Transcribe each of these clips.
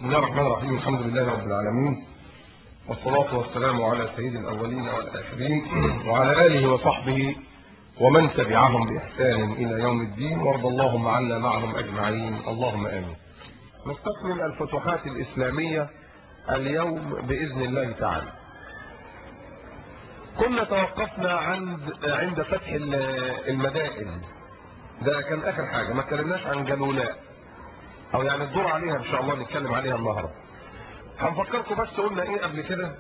بسم الله الرحمن الرحيم الحمد لله رب العالمين والصلاة والسلام على سيد الأولين والآخرين وعلى آله وصحبه ومن تبعهم بإحسان إلى يوم الدين وارض اللهم عنا معهم أجمعين اللهم آمين نستكمل الفتوحات الإسلامية اليوم بإذن الله تعالى كنا توقفنا عند عند فتح المدائن ده كان آخر حاجة ما اتكلمناش عن جلولاء او يعني الدور عليها ان شاء الله نتكلم عليها النهارده هنفكركم بس قلنا ايه قبل كده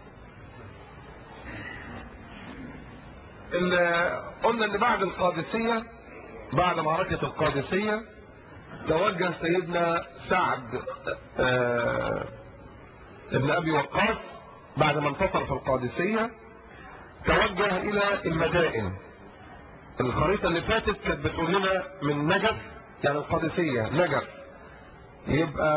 قلنا ان بعد القادسية بعد معركة القادسية توجه سيدنا سعد آه ابن ابي وقاص بعد ما انتصر في القادسية توجه الى المدائن الخريطة اللي فاتت كانت بتقول لنا من نجف يعني القادسية نجف يبقى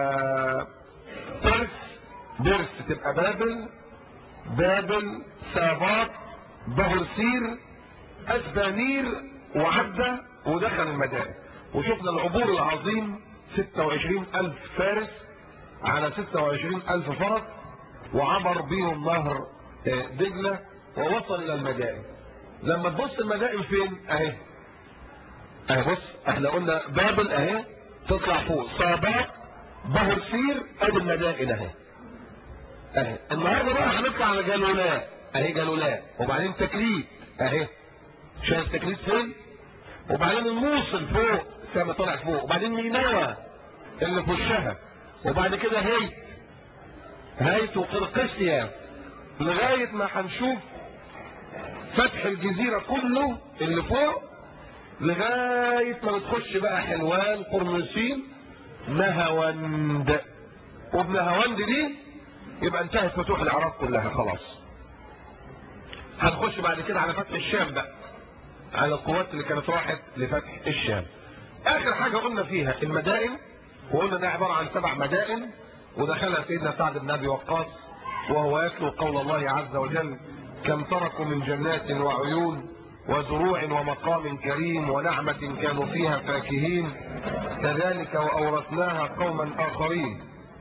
ترس درس تبقى بابل بابل ساباط بهرسير اسبانير وعدى ودخل المدائن وشفنا العبور العظيم 26 ألف فارس على 26 ألف فرس وعبر بيهم نهر دجلة ووصل إلى المدائن لما تبص المدائن فين اهي اهي بص احنا قلنا بابل اهي تطلع فوق صابات بهرسير ادي المدائن اهي اهي النهارده بقى هنطلع على جالولاء اهي جالولاء وبعدين تكليف اهي شايف تكليف فين وبعدين الموصل فوق سما طالع فوق وبعدين نينوى اللي في وشها وبعد كده هيت هيت وقرقسيا لغايه ما هنشوف فتح الجزيره كله اللي فوق لغاية ما بتخش بقى حلوان قرنسين نهاوند وبنهاوند دي يبقى انتهت فتوح العراق كلها خلاص هنخش بعد كده على فتح الشام بقى على القوات اللي كانت راحت لفتح الشام اخر حاجة قلنا فيها المدائن وقلنا ده عبارة عن سبع مدائن ودخلها سيدنا سعد بن ابي وقاص وهو يتلو قول الله عز وجل كم تركوا من جنات وعيون وزروع ومقام كريم ونعمة كانوا فيها فاكهين كذلك وأورثناها قوما آخرين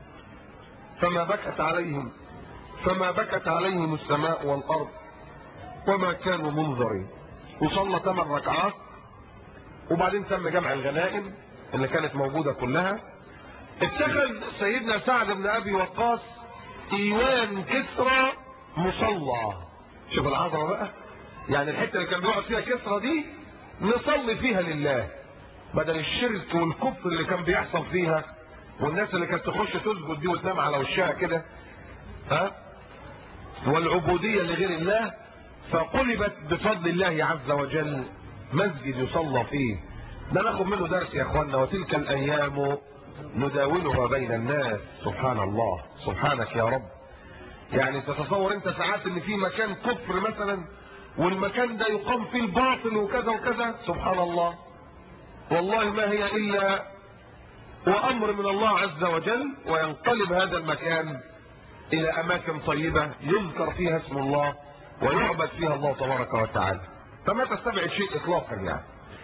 فما بكت عليهم فما بكت عليهم السماء والأرض وما كانوا منظرين وصلى ثمان ركعات وبعدين تم جمع الغنائم اللي كانت موجودة كلها اتخذ سيدنا سعد بن أبي وقاص إيوان كسرى مصلى شوف العظمة بقى يعني الحته اللي كان بيقعد فيها كسرى دي نصلي فيها لله بدل الشرك والكفر اللي كان بيحصل فيها والناس اللي كانت تخش تسجد دي وتنام على وشها كده ها والعبوديه لغير الله فقلبت بفضل الله عز وجل مسجد يصلى فيه ده ناخد منه درس يا اخوانا وتلك الايام نداولها بين الناس سبحان الله سبحانك يا رب يعني تتصور انت ساعات ان في مكان كفر مثلا والمكان ده يقام فيه الباطل وكذا وكذا سبحان الله والله ما هي إلا وأمر من الله عز وجل وينقلب هذا المكان إلى أماكن طيبة يذكر فيها اسم الله ويعبد فيها الله تبارك وتعالى فما تستبعد شيء إطلاقا يعني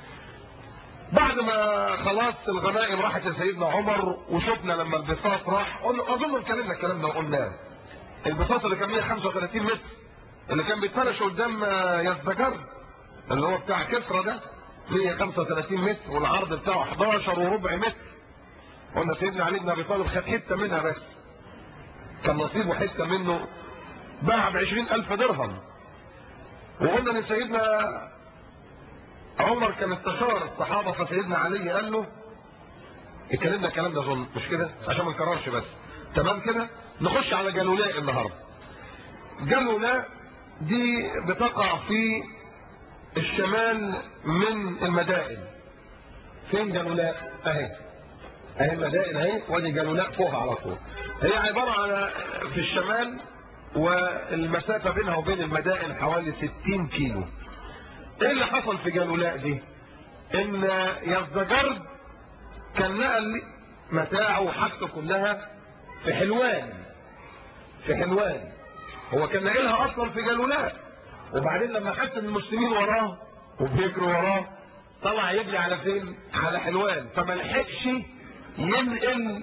بعد ما خلاص الغنائم راحت لسيدنا عمر وشفنا لما البساط راح أظن اتكلمنا الكلام ده وقلناه البساط اللي كان 135 متر اللي كان بيتفرش قدام يزدجر اللي هو بتاع كسرى ده 135 متر والعرض بتاعه 11 وربع متر قلنا سيدنا علي بن ابي طالب خد حته منها بس كان نصيبه حته منه باع ب 20000 درهم وقلنا ان سيدنا عمر كان استشار الصحابه فسيدنا علي قال له اتكلمنا الكلام ده اظن مش كده عشان ما نكررش بس تمام كده نخش على جالولاء النهارده جالولاء دي بتقع في الشمال من المدائن فين جالولاء اهي اهي المدائن اهي وادي جالولاء فوقها على طول هي عبارة على في الشمال والمسافة بينها وبين المدائن حوالي 60 كيلو ايه اللي حصل في جالولاء دي ان يزدجرد كان نقل متاعه وحاجته كلها في حلوان في حلوان هو كان ناقلها اصلا في جالولاء وبعدين لما حس ان المسلمين وراه وبيجروا وراه طلع يجري على فين على حلوان فما لحقش ينقل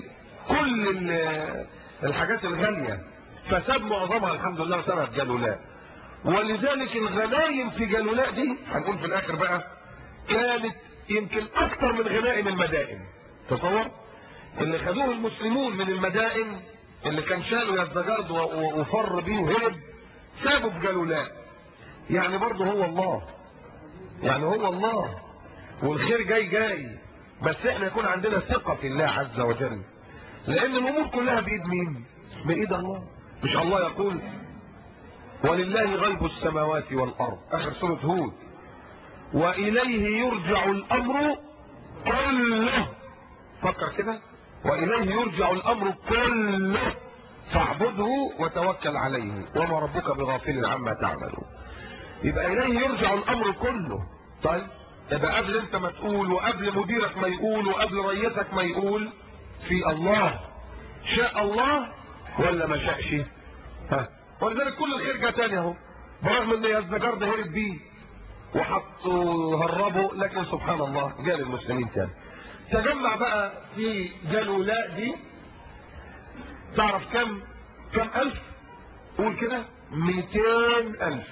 كل ال- الحاجات الغالية فساب معظمها الحمد لله وسابها في جلولاء ولذلك الغنايم في جلولاء دي هنقول في الاخر بقى كانت يمكن اكتر من غنائم المدائن تصور اللي خدوه المسلمون من المدائن اللي كان شالوا يزدجرد و- و- وفر بيه وهرب سابوا في جلولاء يعني برضه هو الله يعني هو الله والخير جاي جاي بس احنا يكون عندنا ثقة في الله عز وجل لان الامور كلها بايد مين بايد الله مش الله يقول ولله غيب السماوات والارض اخر سورة هود واليه يرجع الامر كله فكر كده واليه يرجع الامر كله فاعبده وتوكل عليه وما ربك بغافل عما تعملون يبقى اليه يرجع الامر كله طيب يبقى قبل انت ما تقول وقبل مديرك ما يقول وقبل رئيسك ما يقول في الله شاء الله ولا ما شاءش ها ولذلك كل الخير جه تاني اهو برغم ان يزدجر ده هرب بيه وحطوا هربوا لكن سبحان الله جاء للمسلمين تاني تجمع بقى في جلولاء دي تعرف كم كم الف قول كده ميتين الف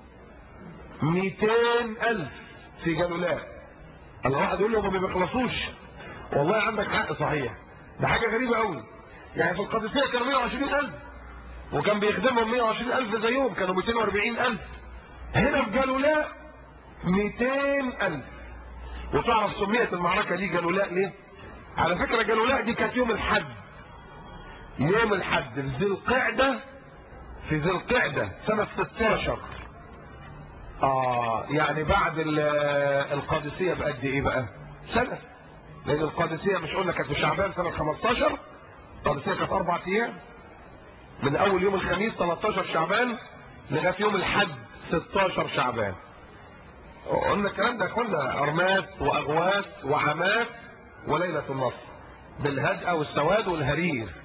ميتين الف في جلولاء الواحد يقول له ما بيخلصوش والله عندك حق صحيح ده حاجة غريبة قوي يعني في القادسية كانوا 120 الف وكان بيخدمهم 120 الف زيهم كانوا 240 الف هنا في جلولاء 200 الف وتعرف سميت المعركة دي جلولاء ليه على فكرة جلولاء دي كانت يوم الحد يوم الحد في ذي القعدة في ذي القعدة سنة 16 اه يعني بعد ال- القادسية بقد ايه بقى سنة لان القادسية مش قلنا كانت في شعبان سنة 15 القادسية كانت اربع ايام من اول يوم الخميس 13 شعبان لغاية يوم الحد 16 شعبان قلنا الكلام ده قلنا ارمات واغواس وعمات وليلة النصر بالهدأة والسواد والهرير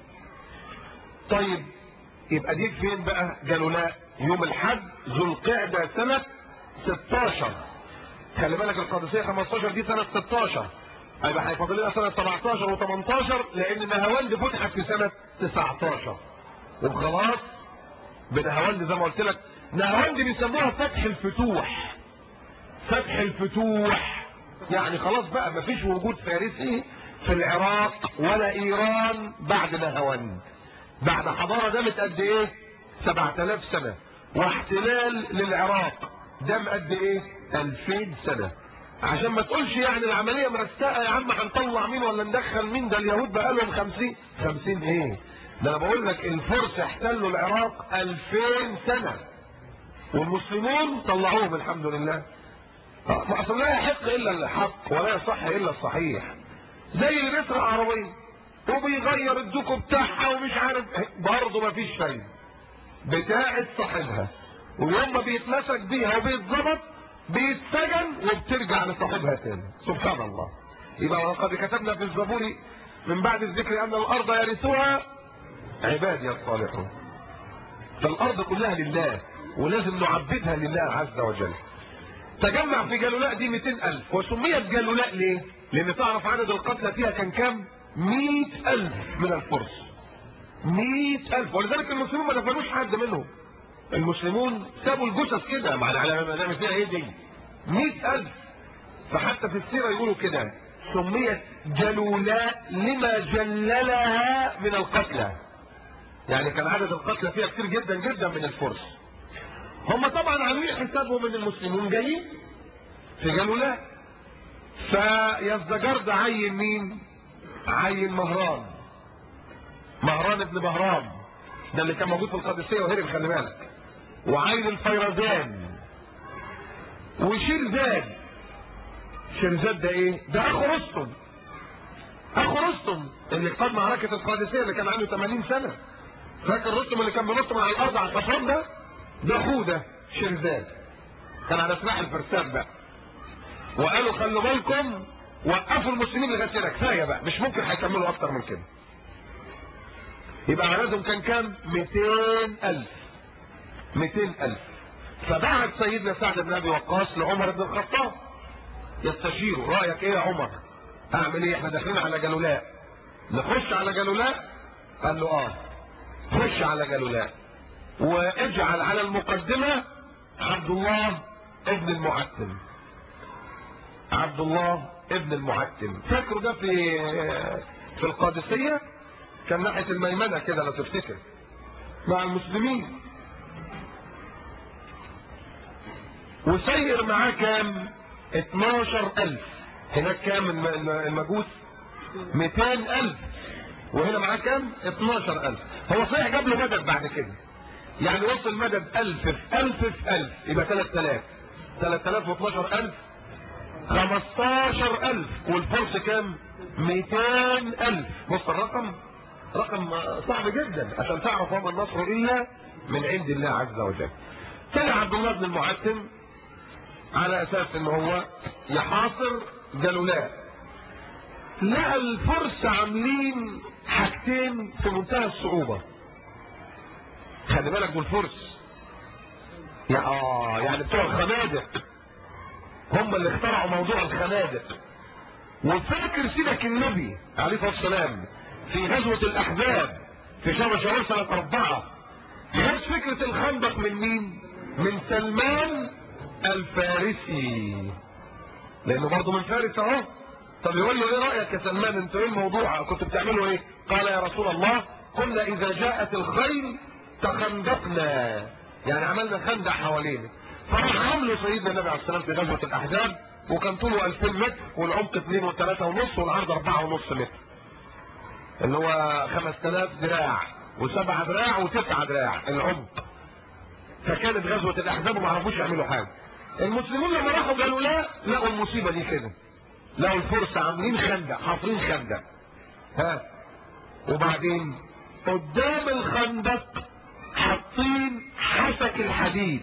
طيب يبقى دي فين بقى جلولاء يوم الحد ذو القعدة سنة 16 خلي بالك القادسية 15 دي سنة 16 هيبقى هيفاضل لنا سنة 17 و18 لأن نهاوند فتحت في سنة 19 وخلاص بنهاوند زي ما قلت لك نهاوند بيسموها فتح الفتوح فتح الفتوح يعني خلاص بقى مفيش وجود فارسي في العراق ولا ايران بعد نهاوند بعد حضارة دامت قد ايه 7000 سنة واحتلال للعراق دام قد ايه 2000 سنة عشان ما تقولش يعني العملية مرستقة يا عم هنطلع مين ولا ندخل مين ده اليهود بقى لهم 50 50 ايه ده انا بقول لك الفرس احتلوا العراق 2000 سنة والمسلمون طلعوهم الحمد لله ما اصل لا يحق الا الحق ولا يصح الا الصحيح زي اللي بيسرق عربيه وبيغير الدوكو بتاعها ومش عارف برضه مفيش فايده بتاعت صاحبها ويوم ما بيتمسك بيها وبيتظبط بيتسجن وبترجع لصاحبها تاني سبحان الله يبقى وقد كتبنا في الزبور من بعد الذكر ان الارض يرثها عبادي الصالحون فالارض كلها لله ولازم نعبدها لله عز وجل تجمع في جلولاء دي 200000 وسميت جلولاء ليه لان تعرف عدد القتلى فيها كان كام 100000 من الفرس 100000 ولذلك المسلمون ما دفنوش حد منهم المسلمون سابوا الجثث كده مع على ما نعمل فيها ايه دي 100000 فحتى في السيره يقولوا كده سميت جلولاء لما جللها من القتلى يعني كان عدد القتلى فيها كتير جدا جدا من الفرس هم طبعا عاملين حسابهم ان المسلمون جايين في جلولاء فيزدجرد عين مين عين مهران مهران ابن بهرام ده اللي كان موجود في القادسيه وهرب خلي بالك وعين الفيرزان وشيرزاد شيرزاد ده ايه ده اخو رستم اخو رستم اللي قاد معركه القادسيه اللي كان عنده 80 سنه فاكر رستم اللي كان بينط من على الارض على الحصان ده ده اخوه ده شيرزاد كان على سلاح الفرسان بقى وقالوا خلوا بالكم وقفوا المسلمين لغايه كده كفايه بقى مش ممكن هيكملوا اكتر من كده يبقى عددهم كان كام 200000 200000 فبعت سيدنا سعد بن ابي وقاص لعمر بن الخطاب يستشيره رايك ايه يا عمر اعمل ايه احنا داخلين على جلولاء نخش على جلولاء قال له اه خش على جلولاء واجعل على المقدمة عبد الله ابن المعتم عبد الله ابن المعتم فاكره ده في في القادسية كان ناحية الميمنة كده لو تفتكر مع المسلمين وسير معاه كام 12000 هناك كام الم- المجوس 200000 وهنا معاه كام 12000 هو صحيح جاب له مدد بعد كده يعني وصل مدد 1000 في 1000 في 1000 يبقى 3000 3000 و12000 15000 والفرس كام 200000 بص الرقم رقم صعب جدا عشان تعرف وما النصر الا من عند الله عز وجل طلع عبد الله بن المعتم على اساس ان هو يحاصر جلولاء لقى الفرس عاملين حاجتين في منتهى الصعوبة خلي بالك دول فرس يا اه يعني بتوع الخنادق هم اللي اخترعوا موضوع الخنادق وفاكر سيدك النبي عليه الصلاة والسلام في غزوة الأحزاب في شهر شوال سنة أربعة جت فكرة الخندق من مين؟ من سلمان الفارسي لأنه برضه من فارس أهو طب يقول له ايه رأيك يا سلمان انتوا ايه الموضوع كنتوا بتعملوا ايه قال يا رسول الله كنا اذا جاءت الخيل تخندقنا يعني عملنا خندق حوالينا فراح عملوا سيدنا النبي عليه الصلاه والسلام في غزوه الاحزاب وكان طوله 2000 متر والعمق 2 و3 ونص والعرض 4 ونص متر اللي هو 5000 ذراع وسبعة دراع وتسعة دراع العمق فكانت غزوة الأحزاب وما عرفوش يعملوا حاجة المسلمون لما راحوا قالوا لا لقوا المصيبة دي كده لقوا الفرس عاملين خندق حافرين خندق ها وبعدين قدام الخندق حاطين حسك الحديد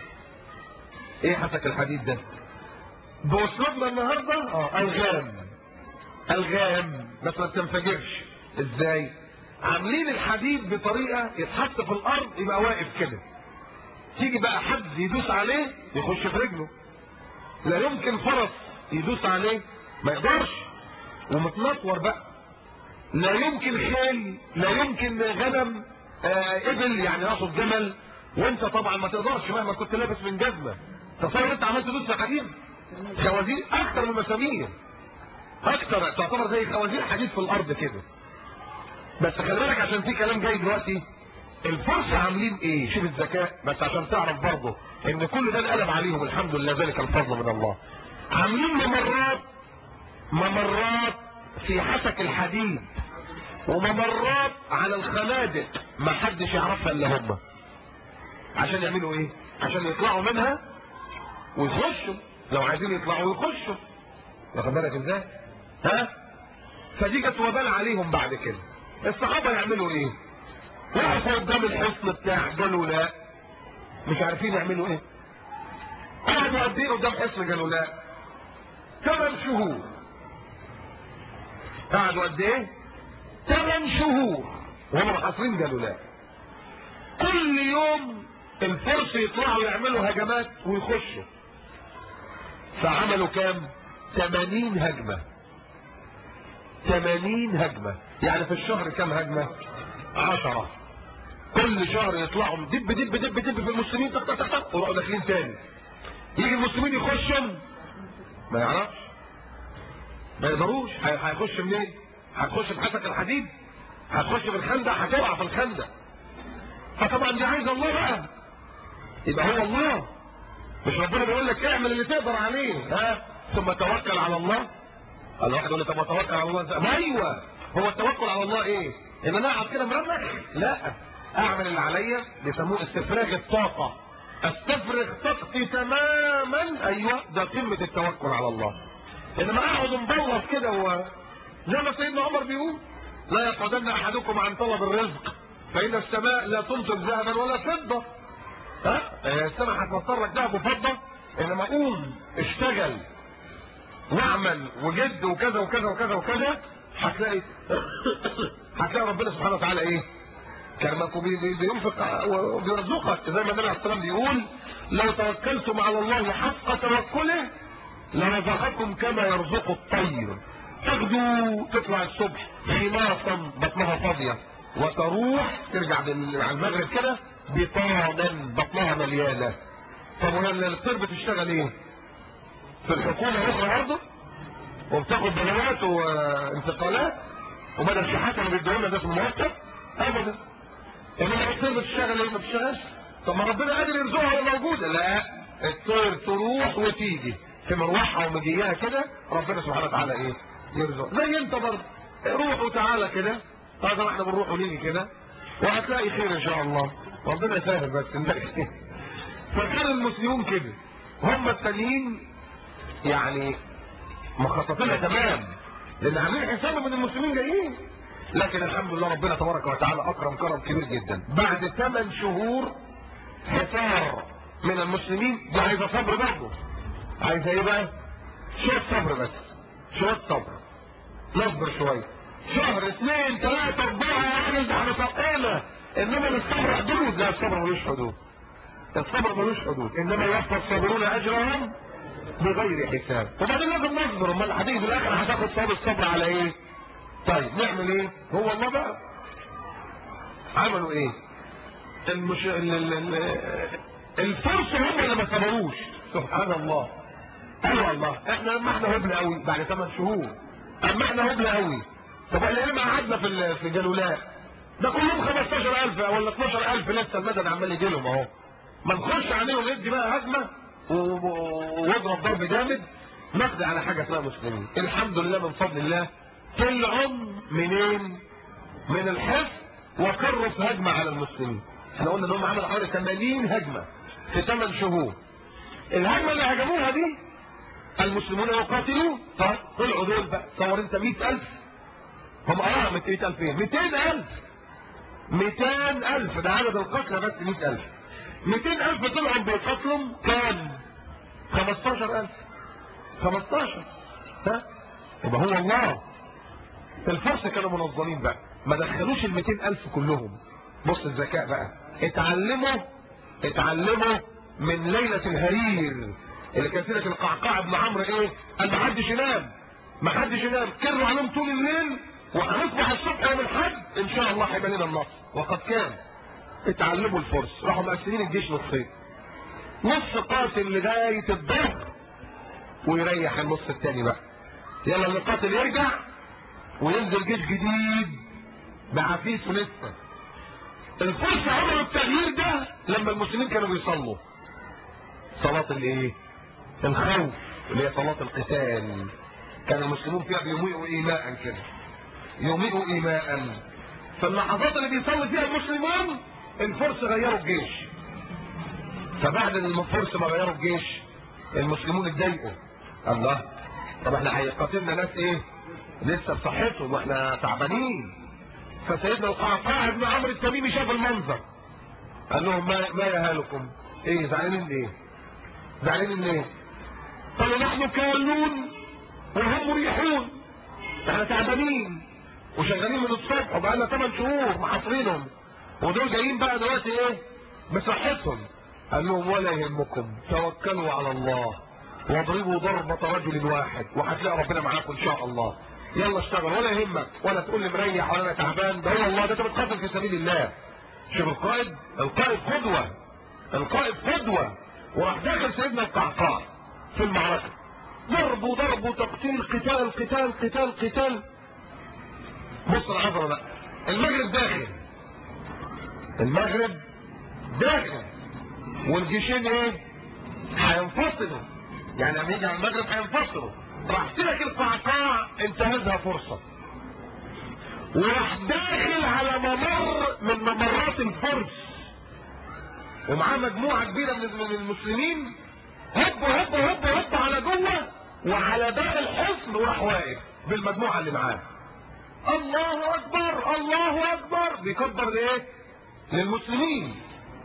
ايه حسك الحديد ده باسلوبنا النهارده اه الغام الغام بس ما بتنفجرش ازاي عاملين الحديد بطريقه يتحط في الارض يبقى واقف كده تيجي بقى حد يدوس عليه يخش في رجله لا يمكن فرس يدوس عليه ما يقدرش ومتنطور بقى لا يمكن خيل لا يمكن غنم آه ابل يعني اقصد جمل وانت طبعا ما تقدرش مهما كنت لابس من جزمه تصور انت عملت تدوس في حديد خوازيق اكتر من مسامير اكتر تعتبر زي خوازيق حديد في الارض كده بس خلي بالك عشان في كلام جاي دلوقتي الفرس عاملين ايه شوف الذكاء بس عشان تعرف برضه ان كل ده انقلب عليهم الحمد لله ذلك الفضل من الله عاملين ممرات ممرات في حسك الحديد وممرات على الخنادق ما حدش يعرفها الا هم عشان يعملوا ايه عشان يطلعوا منها ويخشوا لو عايزين يطلعوا يخشوا واخد بالك ازاي ها فدي جت وبال عليهم بعد كده الصحابه يعملوا ايه وقفوا قدام الحصن بتاع قالوا لا مش عارفين يعملوا ايه قعدوا قد ايه قدام حصن قالوا لا ثمان شهور قعدوا قد ايه ثمان شهور وهم حاصرين قالوا لا كل يوم الفرس يطلعوا يعملوا هجمات ويخشوا فعملوا كام 80 هجمة 80 هجمة يعني في الشهر كام هجمة عشرة كل شهر يطلعوا دب دب دب دب في المسلمين تك تك تك ويروحوا داخلين تاني يجي المسلمين يخشوا ما يعرفش ما يقدروش هي- هيخش منين هتخش بحسك الحديد هتخش في الخندق هتقع في الخندق فطبعا دي عايزه الله بقى يبقى هو الله مش ربنا بيقول لك اعمل اللي تقدر عليه ها ثم توكل على الله الواحد يقول لي طب ما اتوكل على الله ازاي؟ ما ايوه هو التوكل على الله ايه؟ ان انا اقعد كده مرمخ؟ لا اعمل اللي عليا بيسموه استفراغ الطاقه استفرغ طاقتي تماما ايوه ده قمه التوكل على الله انما اقعد مبلط كده و زي ما سيدنا عمر بيقول لا يقعدن احدكم عن طلب الرزق فان السماء لا تنتج ذهبا ولا فضه ها السماء هتمطر لك ذهب وفضه انما قوم اشتغل واعمل وجد وكذا وكذا وكذا وكذا هتلاقي هتلاقي ربنا سبحانه وتعالى ايه كرمك وبي- بي- بينفق وبيرزقك زي ما النبي عليه الصلاه والسلام بيقول لو توكلتم على الله حق توكله لرزقكم كما يرزق الطير تغدو تطلع الصبح خماصا بطنها فاضيه وتروح ترجع بال- على المغرب كده بطانا بطنها مليانه طب ولما الطير بتشتغل ايه؟ في الحكومه اخرى برضه وبتاخد بلاغات وانتقالات وبدل شحاتها اللي بيدوها لنا ده في المؤقت ابدا انما الطير بتشتغل ايه؟ ما بتشتغلش طب ما ربنا قادر يرزقها وهي موجوده لا الطير تروح وتيجي في مروحها ومجيها كده ربنا سبحانه وتعالى ايه؟ يرزق زي انت برضه روح وتعالى كده هذا احنا بنروح ونيجي كده وهتلاقي خير ان شاء الله ربنا يسهل بس نلاقي خير. فكان المسلمون كده هم التانيين يعني مخططينها تمام لان عاملين حسابهم ان المسلمين جايين لكن الحمد لله ربنا تبارك وتعالى اكرم كرم كبير جدا بعد ثمان شهور حصار من المسلمين دي عايزه صبر برضه عايزه ايه بقى؟ شويه صبر بس شويه صبر نصبر شويه شهر اثنين ثلاثة أربعة يعني ده احنا سقينا إنما الصبر حدود لا الصبر ملوش حدود الصبر ملوش حدود إنما يوفى الصابرون أجرهم بغير حساب وبعدين لازم نصبر امال هتيجي في الاخر هتاخد ثواب الصبر على ايه؟ طيب نعمل ايه؟ هو الله بقى عملوا ايه؟ المش... ال... ال... ال... الفرس هم اللي ما صبروش سبحان الله ايوه الله احنا اما احنا هبل قوي بعد ثمان شهور اما احنا هبل قوي طب احنا ليه ما قعدنا في ال... في جلولاء ده كلهم 15000 ولا 12000 لسه المدد عمال يجي لهم اهو ما نخش عليهم ندي بقى هجمه و- و- واضرب ضرب جامد نقضي على حاجه اسمها مسلمين الحمد لله من فضل الله طلعوا منين من الحفظ وكروا في هجمه على المسلمين احنا قلنا ان هم عملوا حوالي 80 هجمه في 8 شهور الهجمه اللي هجموها دي المسلمون يقاتلون طب طلعوا دول بقى تصور انت 100000 هم اه 100000 ايه 200000 200000 ده عدد القتلى بس 100000 200000 طلعوا بيقاتلوا كام 15000 15 ها يبقى هو الله الفرس كانوا منظمين بقى ما دخلوش ال 200000 كلهم بص الذكاء بقى اتعلموا اتعلموا من ليلة الهرير اللي كانت ليلة القعقاع ابن عمرو ايه قال ما حدش ينام ما حدش ينام كروا عليهم طول الليل وهنصبح الصبح يوم الحد ان شاء الله هيبقى لنا النصر وقد كان اتعلموا الفرس راحوا مقسمين الجيش نصين نص قاتل لغاية الظهر ويريح النص التاني بقى يلا اللي قاتل يرجع وينزل جيش جديد بعفيف لسه الفرس عملوا التغيير ده لما المسلمين كانوا بيصلوا صلاة الايه الخوف اللي هي صلاة القتال كان المسلمون فيها بيميئوا ايماء كده يميئوا ايماء في اللحظات اللي بيصلي فيها المسلمون الفرس غيروا الجيش فبعد ان الفرس ما غيروا الجيش المسلمون اتضايقوا الله طب احنا هيقاتلنا ناس ايه لسه بصحتهم واحنا تعبانين فسيدنا القعقاع بن عمرو التميمي شاف المنظر قال لهم ما, ما يهالكم ايه زعلانين ليه زعلانين ليه قالوا نحن كالون وهم مريحون احنا تعبانين وشغالين من الصبح وبقالنا 8 شهور محاصرينهم ودول جايين بقى دلوقتي ايه بصحتهم قال لهم ولا يهمكم توكلوا على الله واضربوا ضربة رجل واحد وهتلاقي ربنا معاكم ان شاء الله يلا اشتغل ولا يهمك ولا تقول لي مريح ولا انا تعبان ده هو الله ده انت بتقاتل في سبيل الله شوف القائد القائد قدوة القائد قدوة وراح داخل سيدنا القعقاع في المعركة ضرب وضرب وتقتيل قتال قتال قتال قتال بص العظمة بقى المغرب داخل المغرب داخل والجيشين ايه هينفصلوا يعني لما يجي على المغرب هينفصلوا راح سلك القعقاع انتهزها فرصة وراح داخل على ممر من ممرات الفرس ومعاه مجموعة كبيرة من من المسلمين هب هب هب هب على جوه وعلى باب الحصن وراح واقف بالمجموعة اللي معاه الله اكبر الله اكبر بيكبر لايه للمسلمين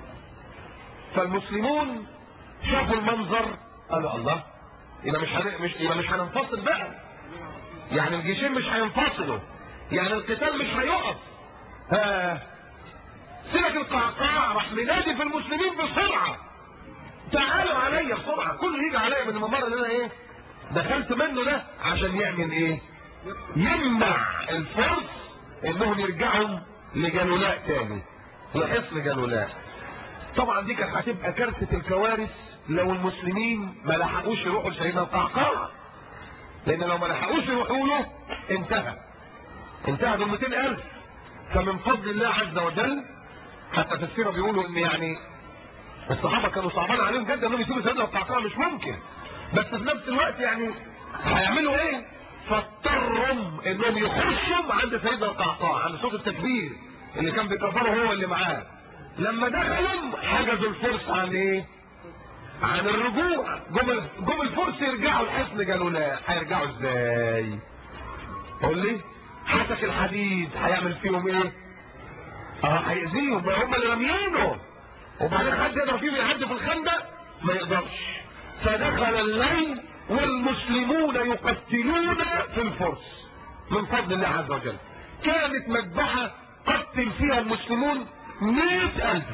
فالمسلمون شافوا المنظر قالوا الله يبقى مش هن... مش يبقى مش هننفصل بقى يعني الجيشين مش هينفصلوا يعني القتال مش هيقف ها سلك القعقاع راح منادي في المسلمين بسرعه تعالوا عليا بسرعه كل يجي عليا من الممر اللي انا ايه دخلت منه ده عشان يعمل ايه يمنع الفرس انهم يرجعوا لجلولاء تاني لحصن جلولاء طبعا دي كانت هتبقى كارثه الكوارث لو المسلمين ما لحقوش يروحوا لسيدنا القعقاع لان لو ما لحقوش يروحوا له انتهى انتهى بال 200000 فمن فضل الله عز وجل حتى في السيره بيقولوا ان يعني الصحابه كانوا صعبان عليهم جدا انهم يسيبوا سيدنا القعقاع مش ممكن بس في نفس الوقت يعني هيعملوا ايه؟ فاضطروا انهم يخشوا عند سيدنا القعقاع عند صوت التكبير اللي كان بيكبره هو اللي معاه لما دخلوا حجزوا الفرس عن ايه؟ عن الرجوع جم جم الفرس يرجعوا لحصن جلولاء هيرجعوا ازاي؟ قول لي حسك الحديد هيعمل فيهم ايه؟ اه هيأذيهم ما هم اللي راميينه وبعدين حد يقدر فيهم يعدي في الخندق ما يقدرش فدخل الليل والمسلمون يقتلون في الفرس من فضل الله عز وجل كانت مذبحة قتل فيها المسلمون مئة ألف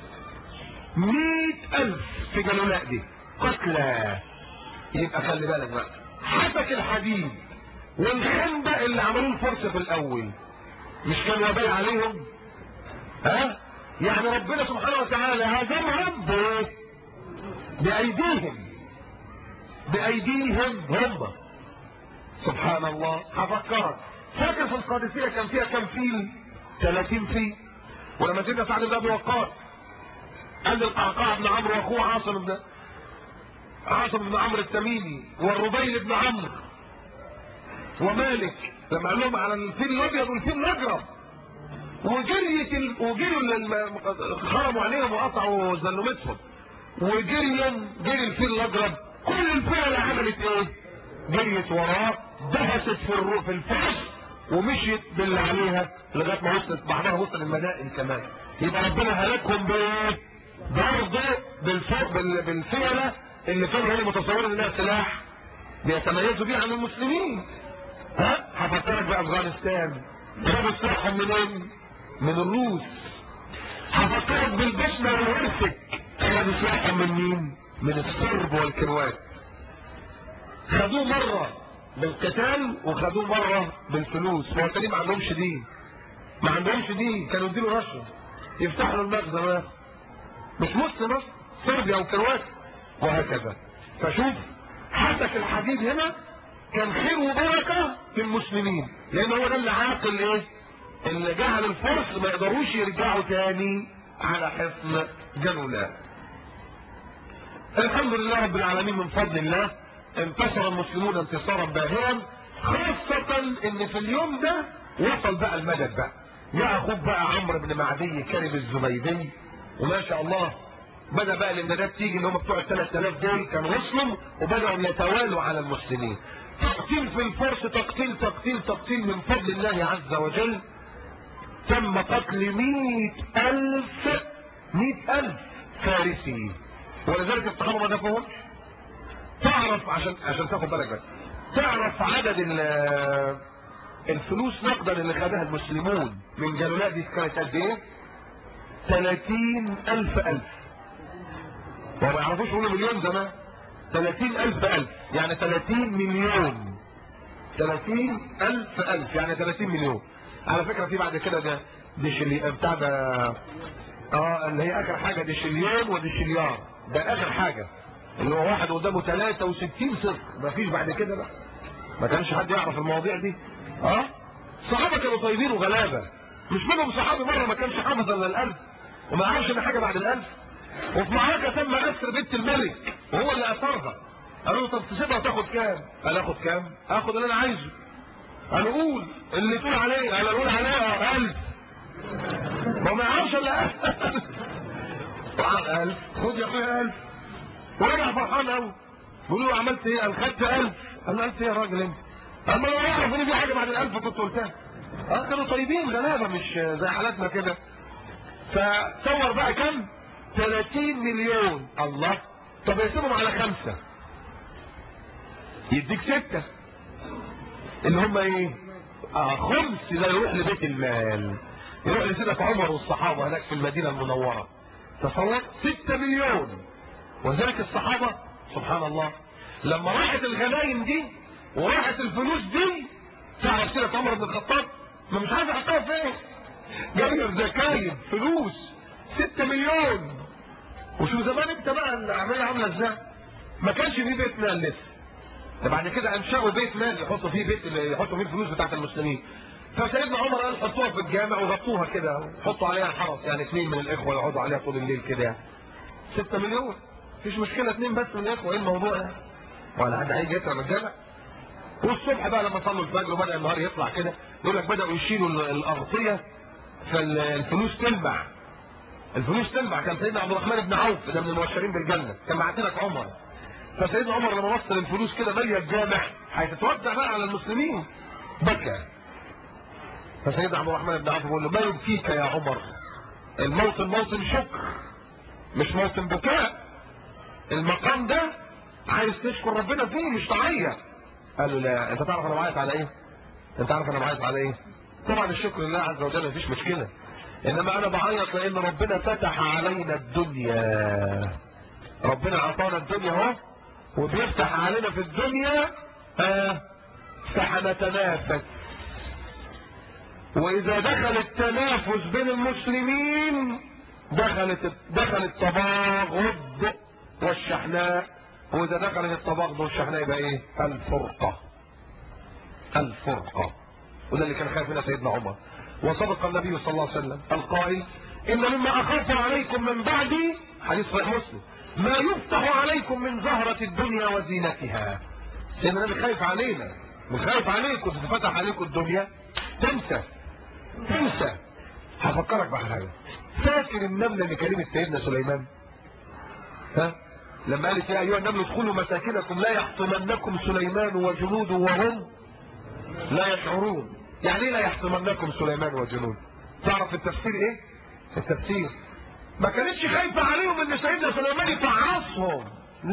مئة ألف في جلولاء دي قتلى يبقى خلي بالك بقى حسك الحديد والخندق اللي عملوه الفرس في الأول مش كان وبال عليهم ها يعني ربنا سبحانه وتعالى هزمهم بايه بايديهم بايديهم هم سبحان الله هفكرك فاكر في القادسيه كان فيها كم فيل 30 فيل ولما سيدنا سعد بن ابي وقاص قال للقعقاع بن عمرو واخوه عاصم بن عاصم بن عمرو التميمي والربيل بن عمرو ومالك لما قال لهم على الفيل الابيض والفيل الاجرب وجريت ال... وجروا ال- خرموا عليهم وقطعوا زلمتهم وجريا جري الفيل الاجرب كل الفيل اللي عملت ايه؟ جريت وراه دهست في الرو في الفرس ومشيت باللي عليها لغايه ما وصلت بعدها وصل المدائن كمان يبقى ربنا هلكهم بايه؟ برضه بالفوق بال... بالفيله اللي كانوا هم متصورين انها سلاح بيتميزوا بيه عن المسلمين ها؟ هفكرك بافغانستان جابوا سلاحهم منين؟ من الروس هفكرك بالبشمة والهرسك خدوا سلاحهم من مين؟ من الصرب والكروات خدوه مرة بالقتال وخدوه مرة بالفلوس هو التانيين ما عندهمش دين ما عندهمش دين كانوا يديله رشوة يفتحوا له المخزن وياخدوا. مش مسلم بس صربيا وكروات وهكذا فشوف حسك الحديد هنا كان خير وبركة في المسلمين لان هو ده اللي عاقل ايه اللي جعل الفرس ما يقدروش يرجعوا تاني على حصن جنولاء الحمد لله رب العالمين من فضل الله انتصر المسلمون انتصارا باهرا خاصة ان في اليوم ده وصل بقى المدد بقى يا اخوك بقى عمرو بن معدي كرب الزبيدي وما شاء الله بدأ بقى الامدادات تيجي اللي هم بتوع ال 3000 دول كانوا وصلوا وبدأوا يتوالوا على المسلمين تقتيل في الفرس تقتيل تقتيل تقتيل من فضل الله عز وجل تم قتل مئة ألف مئة ألف فارسي ولذلك الصحابة ما دفعوش تعرف عشان عشان تاخد بالك بس تعرف عدد ال- الفلوس نقدا اللي خدها المسلمون من جلولاء دي كانت قد ايه؟ 30 ألف ألف وما يعرفوش يقولوا مليون زمان 30 ألف ألف يعني 30 مليون 30 ألف ألف يعني 30 مليون على فكرة في بعد كده ده ديشلي بتاع ده اه اللي هي آخر حاجة ديشليون وديشليار ده آخر حاجة اللي هو واحد قدامه 63 صفر مفيش بعد كده بقى ما كانش حد يعرف المواضيع دي اه الصحابة كانوا طيبين وغلابة مش منهم صحابي مرة ما كانش حافظ الا الألف وما يعرفش ان حاجة بعد الألف وفي معركة تم أسر بنت الملك وهو اللي أثرها قالوا له طب تسيبها تاخد كام؟ قال اخد كام؟ اخد اللي انا عايزه قالوا قول اللي تقول عليه قال اقول عليه ألف ما ما يعرفش الا ألف ألف خد يا اخويا ألف ورجع فرحان قوي بيقولوا له عملت ايه؟ قال خدت ألف قال له ألف ايه يا راجل انت؟ قال ما لو يعرف ان في حاجة بعد الألف كنت قلتها اه كانوا طيبين غلابة مش زي حالاتنا كده فصور بقى كم 30 مليون الله طب يقسمهم على خمسة يديك ستة اللي هم ايه اه خمس ده يروح لبيت المال يروح لسيدة عمر والصحابة هناك في المدينة المنورة تصور ستة مليون وذلك الصحابة سبحان الله لما راحت الغنايم دي وراحت الفلوس دي تعرف سيره عمر بن الخطاب ما مش عارف يحطها فين جايه في زكايب فلوس 6 مليون وشوف زمان انت بقى العمليه عامله ازاي ما كانش في بيت مال لسه ده بعد كده انشأوا بيت مال يحطوا فيه بيت يحطوا فيه الفلوس بتاعت المسلمين فسيدنا عمر قال حطوها في الجامع وغطوها كده وحطوا عليها الحرس يعني اثنين من الاخوه يقعدوا عليها طول الليل كده يعني 6 مليون مفيش مشكله اثنين بس من الاخوه ايه الموضوع يعني ولا حد هيجي يسرق الجامع والصبح بقى لما صلوا الفجر وبدا النهار يطلع كده يقول لك بداوا يشيلوا الاغطيه فالفلوس تلمع الفلوس تلمع كان سيدنا عبد الرحمن بن عوف ده من المبشرين بالجنه كان بعت لك عمر فسيدنا عمر لما وصل الفلوس كده ماليه الجامع هتتوزع بقى على المسلمين بكى فسيدنا عبد الرحمن بن عوف بيقول له ما يبكيك يا عمر الموطن موطن شكر مش موطن بكاء المقام ده عايز تشكر ربنا فيه مش تعيط قال له لا انت تعرف انا بعيط على ايه انت عارف انا بعيط على ايه طبعا الشكر لله عز وجل مفيش مشكله انما انا بعيط لان ربنا فتح علينا الدنيا ربنا اعطانا الدنيا اهو وبيفتح علينا في الدنيا آه فحنتنافس واذا دخل التنافس بين المسلمين دخلت دخل التباغض والشحناء واذا دخلت التباغض والشحناء يبقى ايه الفرقه الفرقه وده اللي كان خايف منها سيدنا عمر وصدق النبي صلى الله عليه وسلم القائل ان مما اخاف عليكم من بعدي حديث صحيح مسلم ما يفتح عليكم من زهرة الدنيا وزينتها سيدنا النبي خايف علينا مش خايف عليكم تتفتح عليكم الدنيا تنسى تنسى هفكرك بحاجه فاكر النملة اللي كلمت سيدنا سليمان ها لما قالت يا ايها النمل ادخلوا مساكنكم لا يحطمنكم سليمان وجنوده وهم لا يشعرون يعني ايه لا يحطمنكم سليمان وجنوده تعرف التفسير ايه التفسير ما كانتش خايفة عليهم ان سيدنا سليمان يفعصهم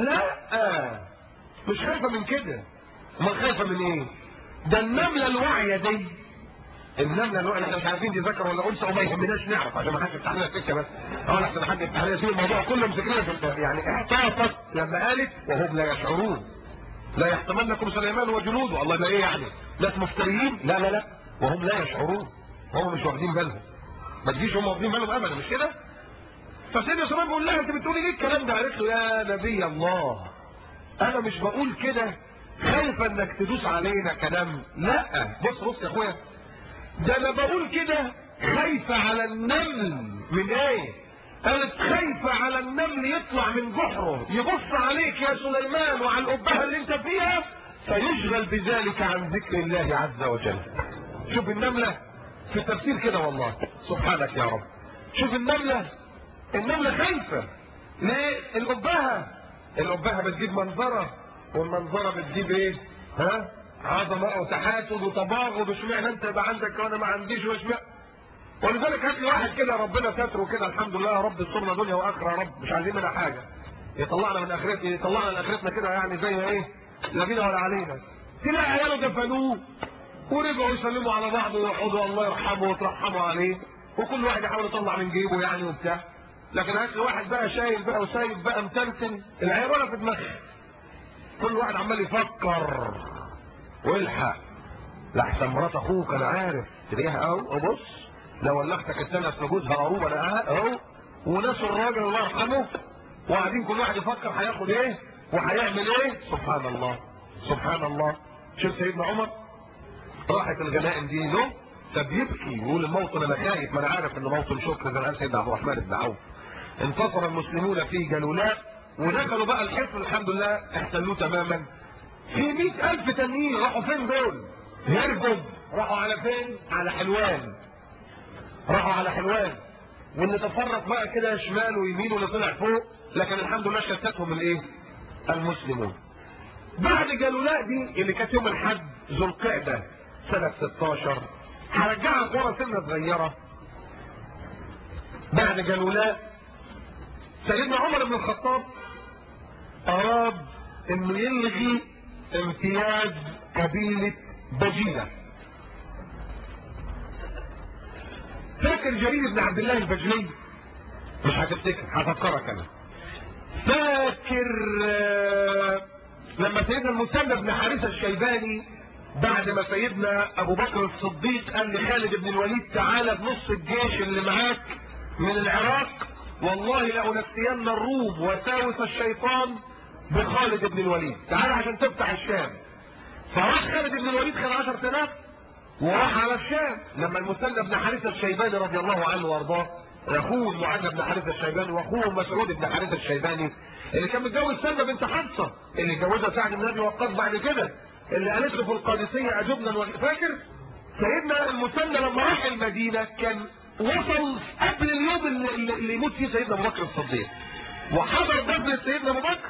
لا مش خايفة من كده امال خايفة من ايه ده النملة الواعية دي النملة الواعية احنا مش عارفين دي ذكر ولا انثى وما يهمناش نعرف عشان ما حدش يفتح لنا السكة بس اه احسن حد يفتح لنا الموضوع كله مسكنا في يعني احتاطت لما قالت وهم لا يشعرون لا يحتملنكم سليمان وجنوده الله ده ايه يعني ناس مفتريين لا لا لا وهم لا يشعرون هم مش واخدين بالهم ما تجيش هم واخدين بالهم ابدا مش كده فسيدنا سليمان بيقول لها انت بتقولي ليه الكلام ده قالت له يا نبي الله انا مش بقول كده خايفه انك تدوس علينا كلام لا بص بص يا اخويا ده انا بقول كده خايفه على النمل من ايه قالت خايفه على النمل يطلع من جحره يبص عليك يا سليمان وعلى القبه اللي انت فيها فيشغل بذلك عن ذكر الله عز وجل شوف النمله في التفسير كده والله سبحانك يا رب شوف النمله النملة خايفة ليه القبهة القبهة بتجيب منظرة والمنظرة بتجيب ايه ها عظمة وتحاسد وتباغض واشمعنى انت يبقى عندك وانا ما عنديش واشمعنى ولذلك هات لي واحد كده ربنا ستره كده الحمد لله يا رب استرنا دنيا واخره يا رب مش عايزين منها حاجه يطلعنا من اخرتنا يطلعنا من اخرتنا كده يعني زي ايه لا بينا ولا علينا تلاقي عياله دفنوه ورجعوا يسلموا على بعض ويقعدوا الله يرحمه وترحموا عليه وكل واحد يحاول يطلع من جيبه يعني وبتاع لكن هات لي واحد بقى شايل بقى وسايب بقى متلتل العيال ولا في دماغه كل واحد عمال يفكر والحق لحسن مرات اخوك انا عارف تلاقيها اهو بص لو ولختك السنه في جوزها قروب انا قاعد اهو وناس الراجل الله يرحمه وقاعدين كل واحد يفكر هياخد ايه وهيعمل ايه سبحان الله سبحان الله شوف سيدنا عمر راحت الغنائم دي له فبيبكي يقول الموطن انا خايف ما انا عارف ان موطن شكر زي ما قال سيدنا عبد الرحمن بن عوف انتصر المسلمون في جلولاء ودخلوا بقى الحصن الحمد لله احتلوه تماما في مئة ألف تانيين راحوا فين دول؟ هربوا راحوا على فين؟ على حلوان راحوا على حلوان واللي تفرق بقى كده شمال ويمين واللي طلع فوق لكن الحمد لله شتتهم الايه؟ المسلمون بعد جلولاء دي اللي كانت يوم الحد ذو القعده سنه 16 هرجعك ورا سنه صغيره بعد جلولاء سيدنا عمر بن الخطاب اراد انه يلغي امتياز قبيلة بجيلة فاكر جرير بن عبد الله البجلي مش هتفتكر هفكرك انا فاكر آه، لما سيدنا المثنى بن حارثة الشيباني بعد ما سيدنا ابو بكر الصديق قال لخالد بن الوليد تعالى بنص الجيش اللي معاك من العراق والله لأنسين الروم وساوس الشيطان بخالد بن الوليد تعالى عشان تفتح الشام فراح خالد بن الوليد خد 10000 وراح على الشام لما المثنى بن حارثه الشيباني رضي الله عنه وارضاه اخوه معاذ بن حارثه الشيباني واخوه مسعود بن حارثه الشيباني اللي كان متجوز سلمى بنت حفصه اللي اتجوزها سعد بن ابي وقاص بعد كده اللي قالت له في القادسيه اجبنا فاكر سيدنا المثنى لما راح المدينه كان وصل قبل اليوم اللي, اللي يموت فيه سيدنا ابو بكر الصديق وحضر دفن سيدنا ابو بكر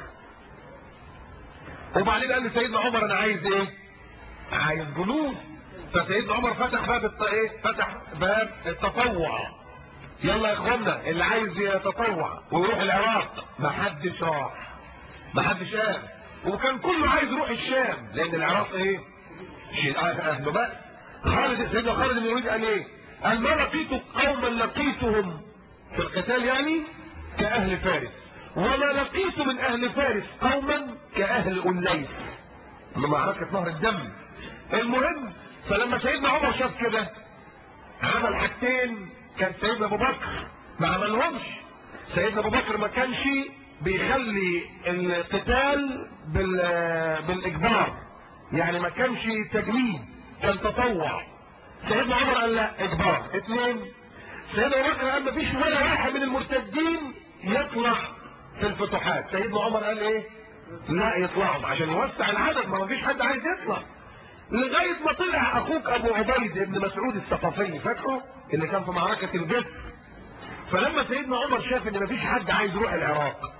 وبعدين قال لسيدنا عمر انا عايز ايه عايز جنود فسيدنا عمر فتح باب الت... ايه فتح باب التطوع يلا يا اخوانا اللي عايز يتطوع ويروح العراق ما حدش راح ما حدش قال وكان كله عايز يروح الشام لان العراق ايه شيء اهله بقى خالد سيدنا خالد بن الوليد قال ايه قال ما لقيت قوما لقيتهم في القتال يعني كاهل فارس وما لقيت من اهل فارس قوما كاهل انيس من معركه نهر الدم المهم فلما سيدنا عمر شاف كده عمل حاجتين كان سيدنا ابو بكر ما عملهمش سيدنا ابو بكر ما كانش بيخلي القتال بال بالاجبار يعني ما كانش تجنيد كان تطوع سيدنا عمر قال لا اجبار اثنين سيدنا ابو بكر قال ما فيش ولا واحد من المرتدين يطلع في الفتوحات سيدنا عمر قال ايه لا يطلعوا عشان يوسع العدد ما فيش حد عايز يطلع لغايه ما طلع اخوك ابو عبيد ابن مسعود الثقفي فاكره اللي كان في معركه الجسر فلما سيدنا عمر شاف ان مفيش حد عايز يروح العراق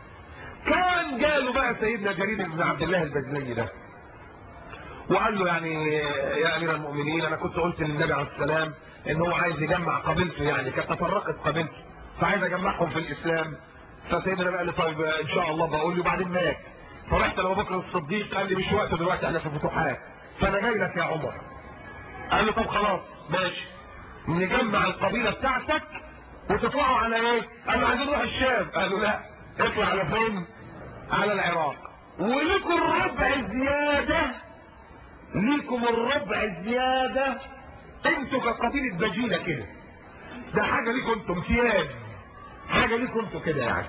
كان جاله بقى سيدنا جرير بن عبد الله البجلي ده وقال له يعني يا امير المؤمنين انا كنت قلت للنبي عليه السلام ان هو عايز يجمع قبيلته يعني كانت تفرقت قبيلته فعايز اجمعهم في الاسلام فسيدنا قال لي طيب ان شاء الله بقول له بعدين مات فرحت لابو بكر الصديق قال لي مش وقته دلوقتي احنا في فتوحات فانا جاي لك يا عمر قال له طب خلاص ماشي نجمع القبيله بتاعتك وتطلعوا على ايه؟ قال له عايزين نروح الشام قال له لا اطلع على فين؟ على العراق ولكم الربع زياده ليكم الربع زياده انتوا كقبيله بجيله كده ده حاجه ليكم انتوا امتياز حاجه ليكم انتوا كده يعني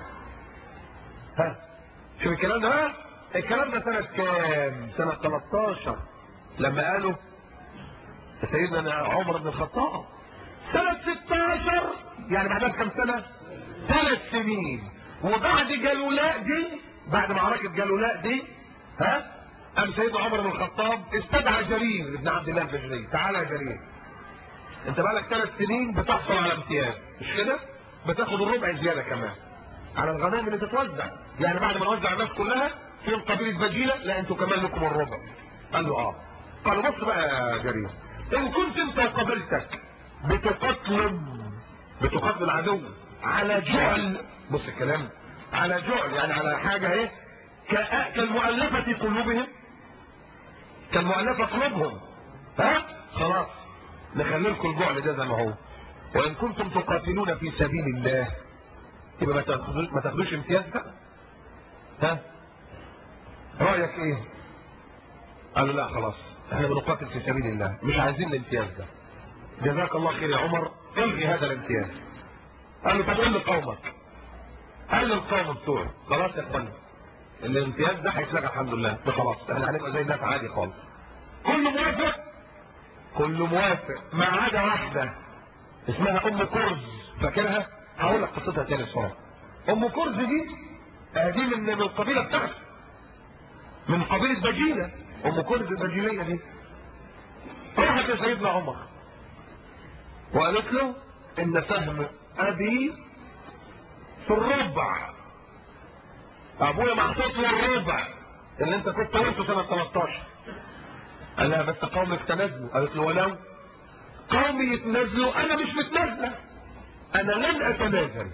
ها شوف الكلام ده بقى الكلام ده سنه كام؟ سنه 13 لما قالوا سيدنا عمر بن الخطاب سنة 16 يعني بعدها بكم سنة؟ ثلاث سنين وبعد جلولاء دي بعد معركة جلولاء دي ها قام سيدنا عمر بن الخطاب استدعى جرير بن عبد الله البجلي تعالى يا جرير انت بقالك ثلاث سنين بتحصل على امتياز مش كده؟ بتاخد الربع زيادة كمان على الغنائم اللي تتوزع يعني بعد ما نوزع الناس كلها فيهم قبيلة بجيلة لا انتوا كمان لكم الربع قال له اه قال له بص بقى يا جرير ان كنت انت وقبيلتك بتقتل بتقتل العدو على جعل بص الكلام على جعل يعني على حاجة ايه كا- كالمؤلفة قلوبهم كالمؤلفة قلوبهم ها خلاص نخلي لكم الجعل ده زي ما هو وان كنتم تقاتلون في سبيل الله يبقى ما تاخدوش ما تاخدوش امتياز بقى ها رايك ايه قالوا لا خلاص احنا بنقاتل في سبيل الله مش عايزين الامتياز ده جزاك الله خير يا عمر الغي هذا الامتياز قال له طب قول لقومك قال للقوم بتوعي خلاص يا اخوانا الامتياز ده هيتلغى الحمد لله ده خلاص احنا هنبقى زي الناس عادي خالص كله موافق كله موافق ما عدا واحده اسمها ام كرز فاكرها هقول لك قصتها تاني الصراحه ام كرز دي آه دي من من القبيله بتاعتي من قبيله بجيله ام كرز البجيليه دي راحت لسيدنا عمر وقالت له ان سهم ابي في الربع ابويا محطوط له الربع اللي انت كنت قلته سنه 13 قال لها بس قومك تنازلوا قالت له ولو قومي يتنازلوا انا مش متنازله انا لن اتنازل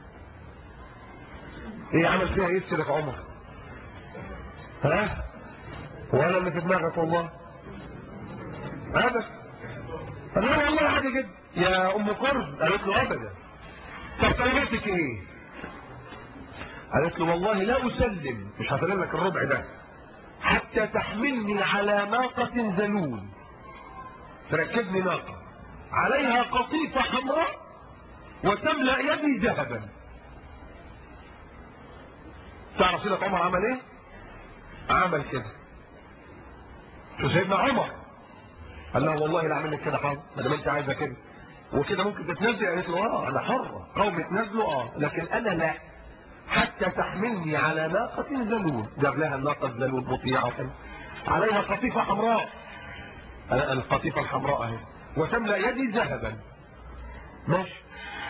ايه عمل فيها ايه السيدة عمر ها ولا اللي في دماغك والله ابدا قال له والله عادي جدا يا ام كرز قالت له ابدا طب طريقتك ايه قالت له والله لا اسلم مش هسلم لك الربع ده حتى حتى تحملني على ناقة ذلول تركبني ناقة عليها قطيفة حمراء وتملأ يدي ذهبا تعرف سيدنا عمر عمل ايه عمل كده شو سيدنا عمر قال له والله لا اعمل لك كده حاضر ما دام انت عايزه كده وكده ممكن تتنزل قالت له اه انا حره قوم يتنازلوا اه لكن انا لا حتى تحملني على ناقة ذلول جاب لها الناقة ذلول مطيعة عليها قطيفة حمراء القطيفة الحمراء اهي وتملأ يدي ذهبا ماشي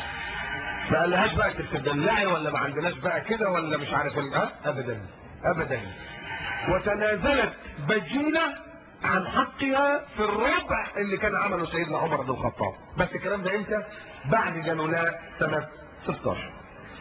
ما قالهاش بقى تدلعي ولا ما عندناش بقى كده ولا مش عارف ال- ها ابدا ابدا وتنازلت بجيلة عن حقها في الربع اللي كان عمله سيدنا عمر بن الخطاب بس الكلام ده امتى بعد جنولاء سنة 16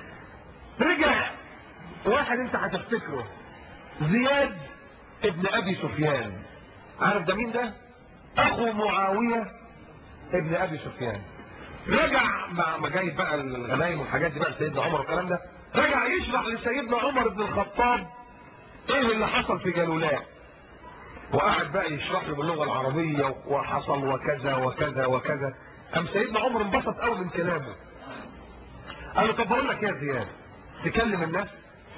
رجع واحد انت هتفتكره زياد ابن ابي سفيان عارف ده مين ده اخو معاوية ابن ابي سفيان رجع مع ما جاي بقى الغنايم والحاجات دي بقى سيدنا عمر والكلام ده رجع يشرح لسيدنا عمر بن الخطاب ايه اللي حصل في جلولاء وقعد بقى يشرح له باللغه العربيه وحصل وكذا وكذا وكذا قام سيدنا عمر انبسط قوي من كلامه قال له طب بقول لك إيه يا زياد تكلم الناس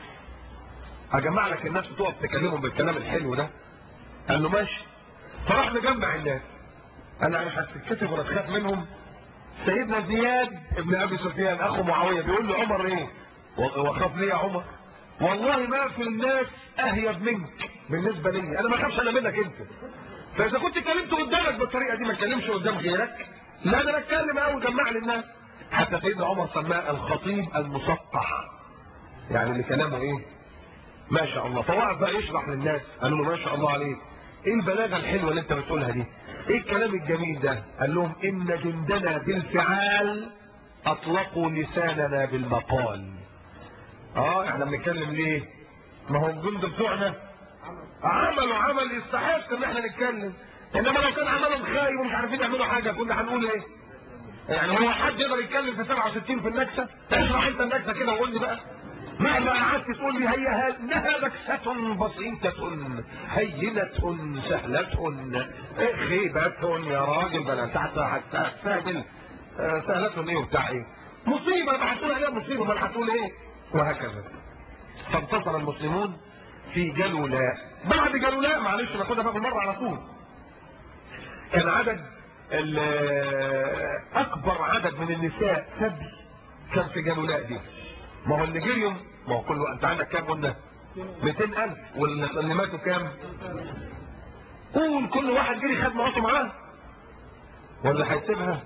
اجمع لك الناس وتقف تكلمهم بالكلام الحلو ده قال له ماشي فراح مجمع الناس انا يعني هتتكتب ولا تخاف منهم سيدنا زياد ابن ابي سفيان اخو معاويه بيقول له عمر ايه وخاف ليه يا عمر والله ما في الناس اهيب منك بالنسبه لي انا ما اخافش انا منك انت فاذا كنت اتكلمت قدامك بالطريقه دي ما اتكلمش قدام غيرك لا ده انا اتكلم قوي جمع للناس حتى سيدنا عمر سماه الخطيب المسطح يعني اللي كلامه ايه ما شاء الله فوقف بقى يشرح للناس قالوا له ما شاء الله عليك ايه البلاغه الحلوه اللي انت بتقولها دي ايه الكلام الجميل ده قال لهم ان جندنا بالفعال اطلقوا لساننا بالمقال اه احنا بنتكلم ليه ما هو الجند بتوعنا عملوا عمل يستحق ان احنا نتكلم انما لو كان عملهم خايب ومش عارفين يعملوا حاجه كنا هنقول ايه يعني هو حد يقدر يتكلم في 67 في النكسه اشرح انت النكسه كده وقول لي بقى مهما قعدت تقول لي هي انها نكسه بسيطه هينه سهله خيبه يا راجل بلا انت حتى هتستهبل آه، سهله ايه وبتاع ايه مصيبه ما هتقول عليها مصيبه ما هتقول ايه وهكذا فانتصر المسلمون في جلولاء بعد جلولاء معلش ناخدها بقى بالمره على طول كان عدد ال- اكبر عدد من النساء سبي كان في جلولاء دي ما هو اللي جريهم ما هو كله انت عندك كام قلنا 200000 واللي ماتوا كام قول كل واحد جري خد مراته معاه ولا هيسيبها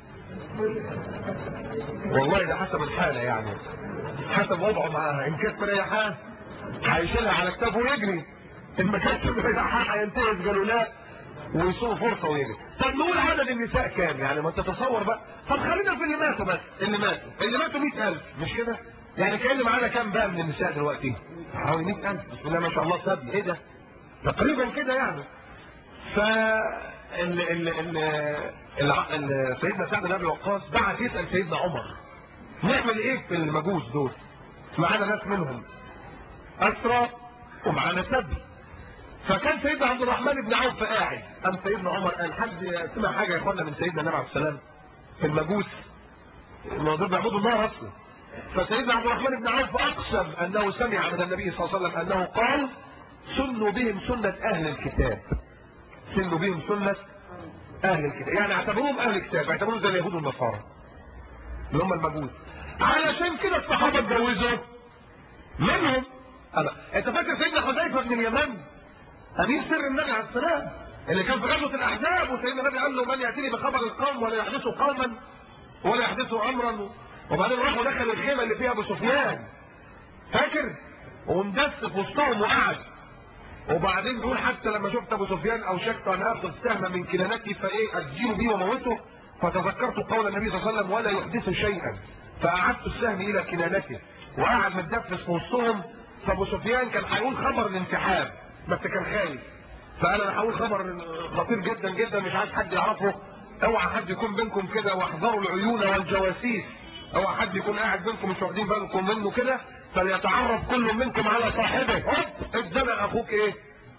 والله ده حسب الحالة يعني حسب وضعه معاها ان كانت مريحاه هيشيلها على كتافه ويجري ان ما كانتش مريحاه هينتهز جلولاء ويسوق فرصه ويجري طب نقول عدد النساء كام يعني ما تتصور بقى طب خلينا في اللي ماتوا بس اللي ماتوا اللي ماتوا 100000 مش كده يعني كان معانا كام بقى من النساء دلوقتي حوالي 100000 بسم الله ما شاء الله سبي ايه ده تقريبا كده يعني ف ال ال ال ال ال سيدنا سعد بن ابي وقاص بعت يسال سيدنا عمر نعمل ايه في المجوس دول معانا ناس منهم اسرى ومعانا سبي فكان سيدنا عبد الرحمن بن عوف قاعد قام سيدنا عمر قال حد سمع حاجه يا اخوانا من سيدنا النبي عليه السلام في المجوس الموضوع بيعبدوا النار اصلا فسيدنا عبد الرحمن بن عوف اقسم انه سمع من النبي صلى الله عليه وسلم انه قال سنوا بهم سنه اهل الكتاب سنوا بهم سنه اهل الكتاب يعني اعتبروهم اهل الكتاب اعتبروهم زي اليهود والنصارى اللي هم المجوس علشان كده الصحابه اتجوزوا منهم أنا. انت فاكر سيدنا حذيفه بن اليمن امير سر النبي عليه السلام اللي كان في غزوه الاحزاب وسيدنا النبي قال له من ياتيني بخبر القوم ولا يحدثوا قوما ولا يحدثوا امرا وبعدين راحوا دخلوا الخيمه اللي فيها ابو سفيان فاكر وندس في وسطهم وقعد وبعدين بيقول حتى لما شفت ابو سفيان اوشكت ان اخذ سهما من كنانتي فايه اجيله بيه وموته فتذكرت قول النبي صلى الله عليه وسلم ولا يحدث شيئا فاعدت السهم الى كنانته وقعد متدفس في وسطهم فابو سفيان كان هيقول خبر الانسحاب بس كان خايف فقال انا هقول خبر خطير جدا جدا مش عايز حد يعرفه اوعى حد يكون بينكم كده واحذروا العيون والجواسيس اوعى حد يكون قاعد بينكم مش واخدين بالكم منه كده فليتعرف كل منكم على صاحبه هوب اتزنق اخوك ايه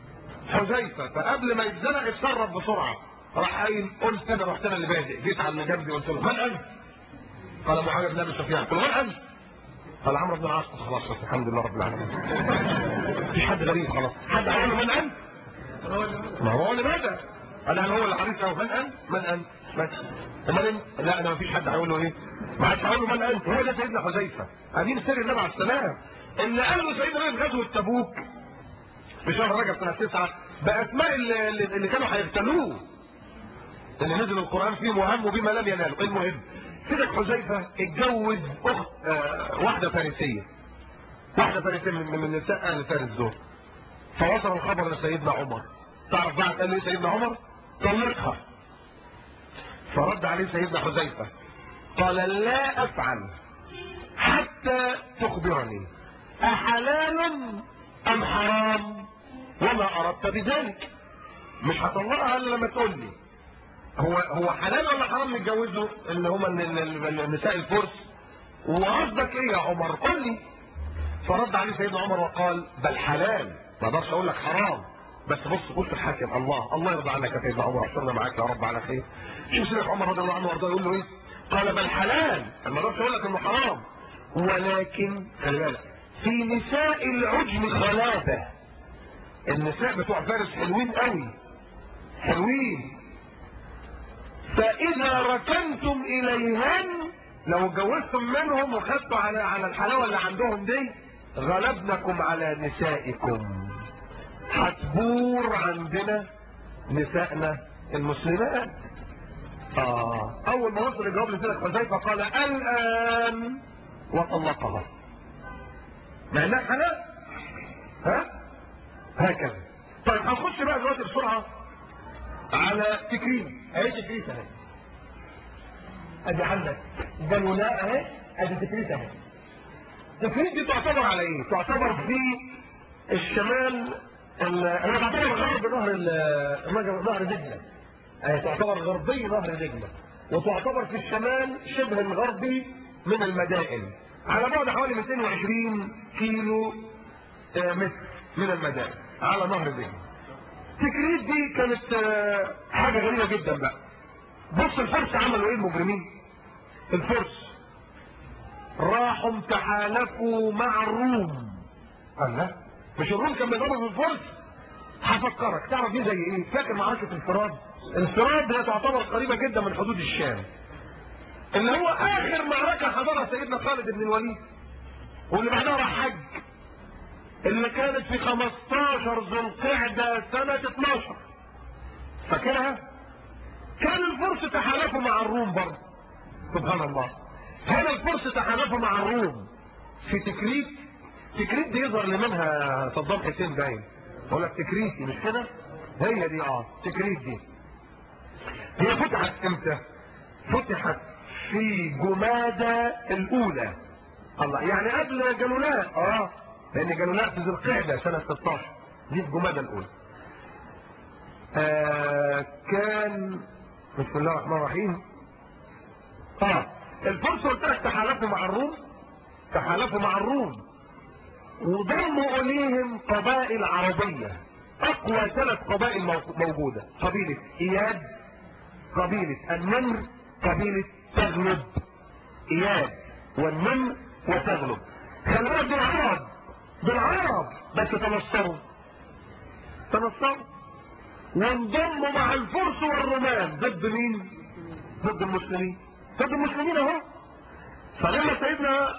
حذيفه فقبل ما يتزنق اتصرف بسرعه راح قايل قلت انا رحت انا اللي بادئ جيت على اللي جنبي قلت له من انت؟ قال معاويه بن ابي سفيان قلت له من انت؟ قال عمرو بن العاص خلاص بس الحمد لله رب العالمين مفيش حد غريب خلاص حد قال له من انت؟ ما هو اللي بدا قال هل هو الحديث او من انت؟ من انت؟ بس امال انت؟ لا انا مفيش حد هيقول له ايه؟ ما حدش هيقول له من انت؟ هو ده سيدنا حذيفه امين سر النبي عليه السلام اللي قال له سيدنا النبي في غزوه تبوك في شهر رجب سنه تسعه باسماء اللي, اللي كانوا هيقتلوه اللي نزل القران فيه وهم بما لم ينالوا المهم سيدك حذيفه اتجوز اخت آه واحده فارسيه واحده فارسيه من من نساء اهل فارس دول فوصل الخبر لسيدنا عمر تعرف بقى قال ايه سيدنا عمر طلقها فرد عليه سيدنا حذيفه قال لا افعل حتى تخبرني احلال ام حرام وما اردت بذلك مش هطلقها الا لما تقول لي هو هو حلال ولا حرام نتجوزه اللي هم النساء الفرس وقصدك ايه يا عمر قل لي فرد عليه سيدنا عمر وقال بل حلال ما اقدرش اقول لك حرام بس بص قلت الحاكم الله الله يرضى عنك يا سيدنا عمر احشرنا معاك يا رب على خير شوف سيدنا عمر رضي الله عنه وارضاه يقول له ايه قال بل حلال ما اقدرش اقول لك انه حرام ولكن خلي بالك في نساء العجم خلافه النساء بتوع فارس حلوين قوي حلوين فاذا ركنتم اليهن لو اتجوزتم منهم وخدتوا على على الحلاوه اللي عندهم دي غلبنكم على نسائكم هتبور عندنا نسائنا المسلمات اه اول ما وصل الجواب لسيدك حذيفه قال الان وطلقها مع انها حلال ها هكذا طيب هنخش بقى دلوقتي بسرعه على تكريم اهي تكريت اهي ادي عندك جلولاء اهي ادي تكريت اهي تكريت دي تعتبر على ايه تعتبر في الشمال هي تعتبر غرب نهر نهر دجله هي تعتبر غربي نهر دجله وتعتبر في الشمال شبه الغربي من المدائن على بعد حوالي 220 كيلو متر من المدائن على نهر دجله تكريت دي كانت حاجة غريبة جدا بقى بص الفرس عملوا ايه المجرمين الفرس راحوا تحالفوا مع الروم الله مش الروم كان بيضربوا في الفرس هفكرك تعرف دي زي ايه فاكر معركة الفراد الفراد هي تعتبر قريبة جدا من حدود الشام اللي هو اخر معركة حضرها سيدنا خالد بن الوليد واللي بعدها راح حج اللي كانت في 15 ذو القعدة سنة 12 فاكرها؟ كان الفرس تحالفوا مع الروم برضه سبحان الله هنا الفرس تحالفوا مع الروم في تكريت تكريت دي يظهر لمنها صدام حسين باين بقول لك تكريتي مش كده؟ هي دي اه تكريت دي هي فتحت امتى؟ فتحت في جمادة الأولى الله يعني قبل جلولاء اه لان جلولاء في ذي القعده سنه 16 دي الجمادى الاولى آه كان بسم الله الرحمن الرحيم اه الفرس قلت لك تحالفوا مع الروم تحالفوا مع الروم وضموا اليهم قبائل عربيه اقوى ثلاث قبائل موجوده قبيله اياد قبيله النمر قبيله تغلب اياد والنمر وتغلب خلي بالك دول عرب بالعرب بس تنصروا تنصروا وانضموا مع الفرس والرومان ضد مين ضد المسلمين ضد المسلمين اهو فلما سيدنا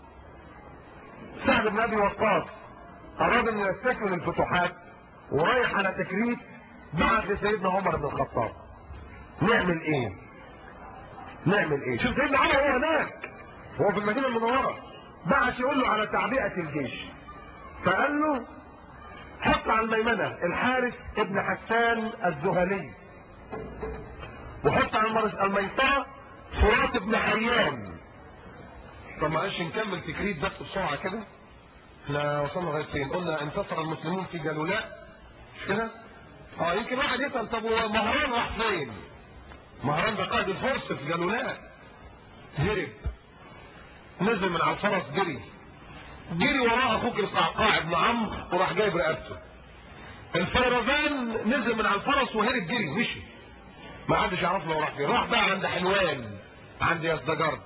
سعد بن ابي وقاص اراد ان يستكمل الفتوحات ورايح على تكريت بعد سيدنا عمر بن الخطاب نعمل ايه نعمل ايه شوف سيدنا عمر هو هناك هو في المدينه المنوره بعت يقول له على تعبئه الجيش فقال له حط على الميمنة الحارث ابن حسان الزهلي وحط على الميسرة فرات ابن حيان طب معلش نكمل تكريت بس بسرعة كده احنا وصلنا لغاية فين قلنا انتصر المسلمون في جلولاء مش كده اه يمكن واحد يسأل طب هو مهران راح فين مهران ده قائد الفرس في جلولاء هرب نزل من على الفرس جري جري وراء اخوك القعقاع ابن عمرو وراح جايب رقبته الفيروزان نزل من على الفرس وهرب جري مشي ما حدش يعرف له راح فين راح بقى عند حلوان عند يزدجرد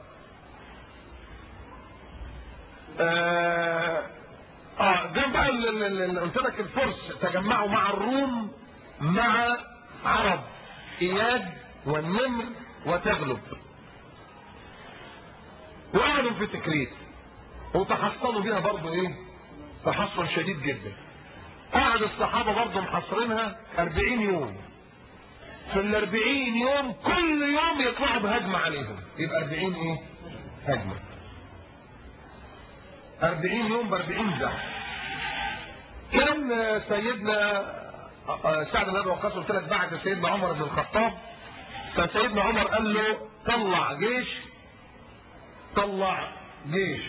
اه اه ده بقى اللي قلت لك الفرس تجمعوا مع الروم مع عرب اياد والنمر وتغلب وقعدوا في تكريت وتحصنوا بيها برضه ايه تحصن شديد جدا قعد الصحابة برضه محصرينها 40 يوم في ال 40 يوم كل يوم يطلعوا بهجمة عليهم يبقى 40 ايه هجمة 40 يوم ب 40 زحف كان سيدنا سعد بن ابي وقاص قلت لك بعت سيدنا عمر بن الخطاب فسيدنا عمر قال له طلع جيش طلع جيش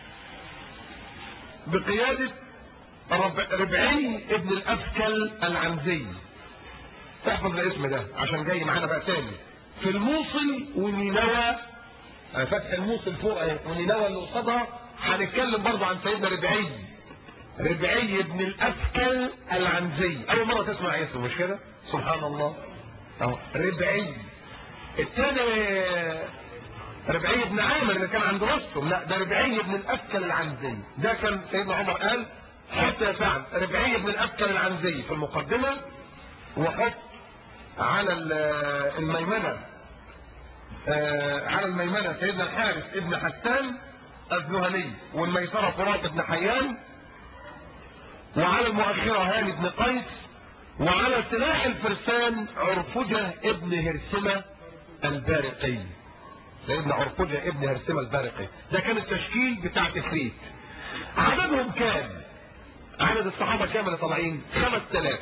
بقيادة ربعي ابن الأفكل العنزي تحفظ الاسم ده عشان جاي معانا بقى تاني في الموصل ونينوى فتح الموصل فوق اهي ونينوى اللي قصادها هنتكلم برضه عن سيدنا ربعي ربعي ابن الأفكل العنزي أول مرة تسمع اسمه مش كده سبحان الله اهو ربعي الثاني ربعي بن عامر اللي كان عند رستم لا ده ربعي بن الأفكل العنزي ده كان سيدنا عمر قال حتى يا سعد ربعي بن الأفكل العنزي في المقدمة وحط على الميمنة على الميمنة سيدنا الحارث ابن حسان الزهني والميسرة فرات بن حيان وعلى المؤخرة هاني بن قيس وعلى سلاح الفرسان عرفجة ابن هرسمة البارقي سيدنا عرفجة ابن هرسمة البارقي ده كان التشكيل بتاع تفريد عددهم كام عدد الصحابة كام اللي طالعين خمس تلاف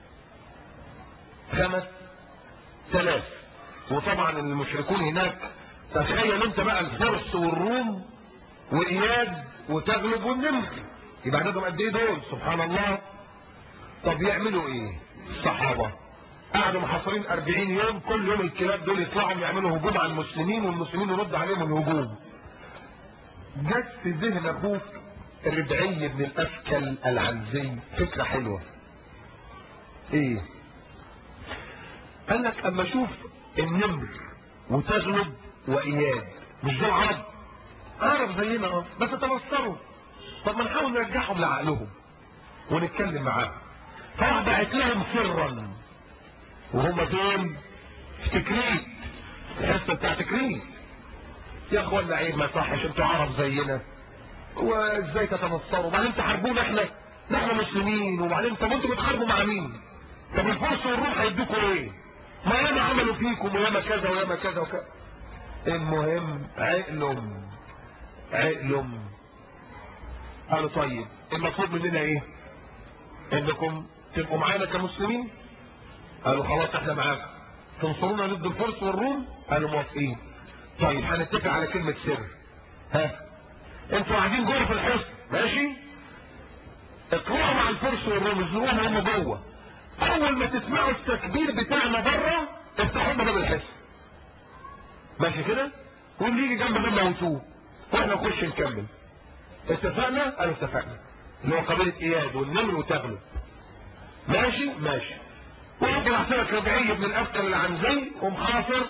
خمس تلاف وطبعا المشركون هناك تخيل انت بقى الفرس والروم واياد وتغلب والنمر يبقى عددهم قد ايه دول سبحان الله طب يعملوا ايه الصحابة قعدوا محاصرين 40 يوم كل يوم الكلاب دول يطلعوا يعملوا هجوم على المسلمين والمسلمين يرد عليهم الهجوم جت في ذهن اخوك الربعي بن الاشكل العنزي فكرة حلوة ايه قال لك اما اشوف النمر وتغلب واياد مش دول عرب عرب زينا اه بس تبصروا طب ما نحاول نرجعهم لعقلهم ونتكلم معاهم فراح بعت لهم سرا وهم فين في تكريت الحصه بتاع تكريت يا اخوانا عيب ما صحش انتوا عرب زينا وازاي تتنصروا وبعدين تحاربونا احنا نحن مسلمين وبعدين طب انتوا بتحاربوا مع مين طب الفرس والروح هيدوكوا ايه ما ياما عملوا فيكم وياما كذا وياما كذا وكذا المهم عقلهم عقلهم قالوا طيب المطلوب مننا ايه انكم تبقوا معانا كمسلمين قالوا خلاص احنا معاكم تنصرونا ضد الفرس والروم قالوا موافقين طيب هنتفق على كلمة سر ها انتوا قاعدين جوه في الحصن ماشي اطلعوا مع الفرس والروم ازنقوهم هم جوه اول ما تسمعوا التكبير بتاعنا بره افتحوا لنا باب الحصن ماشي كده واللي يجي جنب ده موتوه واحنا نخش نكمل اتفقنا قالوا اتفقنا اللي هو قبيلة اياد والنمر وتغلب ماشي ماشي واحد راح لك ربعي بن الافكر العنزي ومحاصر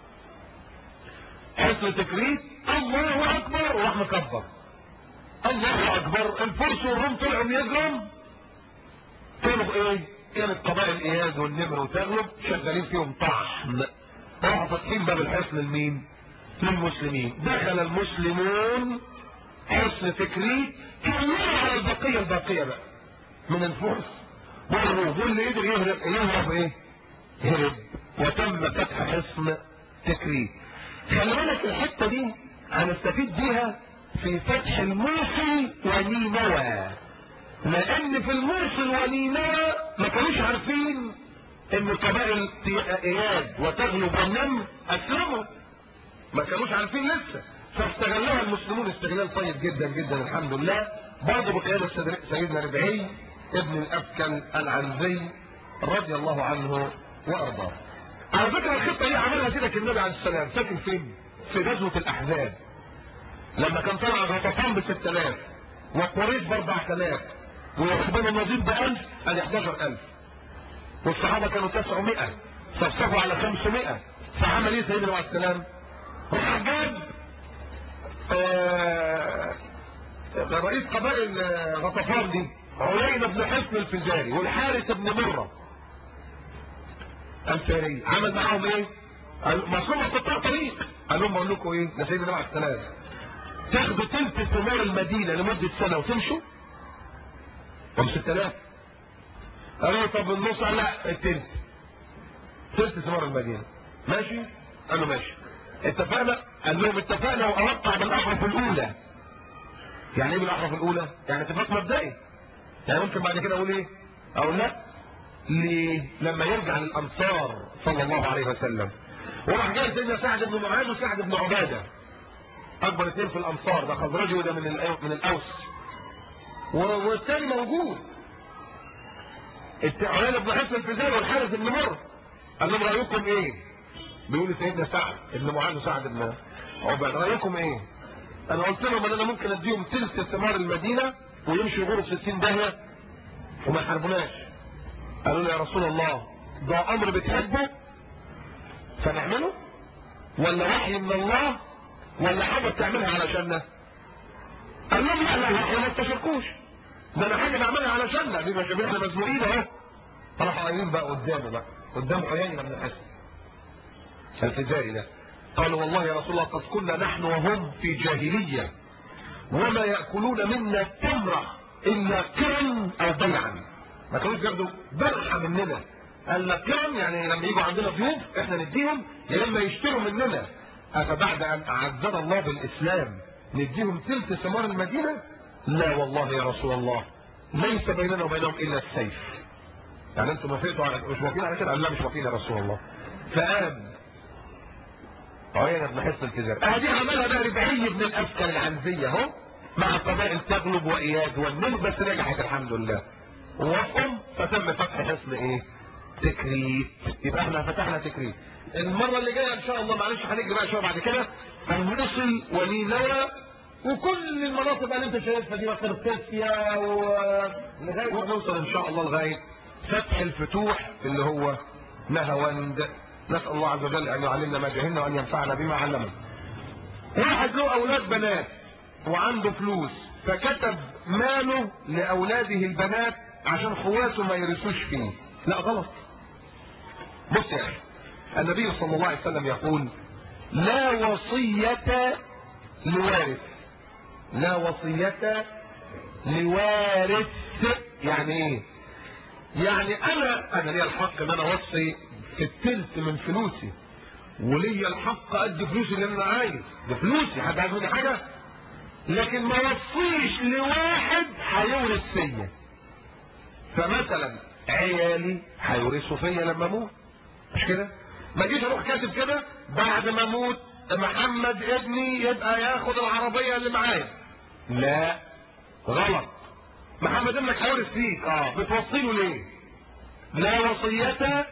حصن تكريت الله اكبر وراح مكبر الله اكبر الفرس والروم طلعوا يجرم كانوا ايه كانت قبائل اياد والنمر وتغلب شغالين فيهم طحن راحوا فاتحين باب الحصن لمين للمسلمين دخل المسلمون حصن فكري كلها على البقية الباقية بقى من الفرس والروم واللي قدر يهرب يهرب ايه هرب وتم فتح حصن فكري خلي بالك الحتة دي هنستفيد بيها في فتح الموصل ونينوى لان في الموصل ونينوى ما كانوش عارفين ان قبائل اياد وتغلب والنمر اسلموا ما كانوش عارفين لسه فاستغلها المسلمون استغلال طيب جدا جدا الحمد لله برضه بقيادة سيدنا ربعي ابن الأبكل العنزي رضي الله عنه وأرضاه على فكرة الخطة دي عملها سيدك النبي عليه السلام ساكن فين؟ في غزوة الأحزاب لما كان طلع غطفان ب 6000 وقريش ب 4000 ويخبرنا النظير ب 1000 ادي 11000 والصحابه كانوا 900 صفصفوا على 500 فعمل ايه سيدنا عليه السلام؟ راح جاب آه، رئيس قبائل آه، غطفان دي عيين بن حسن الفزاري والحارث بن مره الفاري عمل معاهم ايه؟ قال- مصروف قطاع طريق قال لهم بقول لكم ايه؟ ده سيدنا عليه السلام تاخدوا تلت ثمار المدينه لمده سنه وتمشوا طب 6000 قالوا له طب النص قال لا التلت تلت ثمار المدينه ماشي قالوا ماشي اتفقنا قال لهم اتفقنا واوقع بالاحرف الاولى يعني ايه بالاحرف الاولى يعني اتفاق مبدئي يعني ممكن بعد كده اقول ايه اقول لا ليه لما يرجع للانصار صلى الله عليه وسلم وراح جاي سيدنا سعد بن معاذ وسعد بن عباده اكبر اثنين في الانصار ده خزرجي وده من الأو- من الاوس و- والثاني موجود التعيان بن حسن الفزاري والحارث بن مر قال لهم رايكم ايه بيقول سيدنا سعد ابن معاذ وسعد بن عباده رايكم ايه انا قلت لهم ان انا ممكن اديهم ثلث ثمار المدينه ويمشوا يغوروا في 60 داهيه وما يحاربوناش قالوا له يا رسول الله ده امر بتحبه فنعمله ولا وحي من الله ولا حاجه بتعملها علشاننا قال لهم لا لا وحي ما تشاركوش ده انا حاجه بعملها علشاننا دي مش احنا مزنوقين اهو فراحوا قايلين بقى قدامه بقى قدام عيينه بن حسن الفزاري ده قالوا والله يا رسول الله قد كنا نحن وهم في جاهليه وما ياكلون منا التمره الا كرم او بيعا ما كانوش بياخدوا برحه مننا قال لك كرم يعني لما يجوا عندنا ضيوف احنا نديهم يا اما يشتروا مننا افبعد ان اعزنا الله بالاسلام نديهم ثلث ثمار المدينه لا والله يا رسول الله ليس بيننا وبينهم الا السيف يعني انتم وافقتوا على مش موافقين على كده قال لا مش موافقين يا رسول الله فقام عيينة بن حسن الفزاري ادي عملها بقى ربعي بن الاسكر العنزية اهو مع قبائل تغلب واياد والنيل بس نجحت الحمد لله ووافقهم فتم فتح حصن ايه تكريت يبقى احنا فتحنا تكريت المرة اللي جاية ان شاء الله معلش هنيجي بقى شوية بعد كده هنوصل ونينوى وكل المناطق بقى اللي انت شايفها دي مصر التسكية و لغاية ونوصل ان شاء الله لغاية فتح الفتوح اللي هو نهاوند نسأل الله عز وجل ان يعلمنا ما جهلنا وان ينفعنا بما علمنا واحد له اولاد بنات وعنده فلوس فكتب ماله لاولاده البنات عشان خواته ما يرثوش فيه لا غلط بص يا اخي النبي صلى الله عليه وسلم يقول لا وصية لوارث لا وصية لوارث يعني ايه يعني انا انا ليا الحق ان انا اوصي في التلت من فلوسي وليا الحق ادي فلوسي اللي انا عايز ده فلوسي حد عايز مني حاجه لكن ما وصيش لواحد هيورث فيا فمثلا عيالي هيورثوا فيا لما اموت مش كده ما جيش اروح كاتب كده بعد ما اموت محمد ابني يبقى ياخد العربيه اللي معايا لا غلط محمد ابنك هيورث فيك اه بتوصيله ليه لا وصيه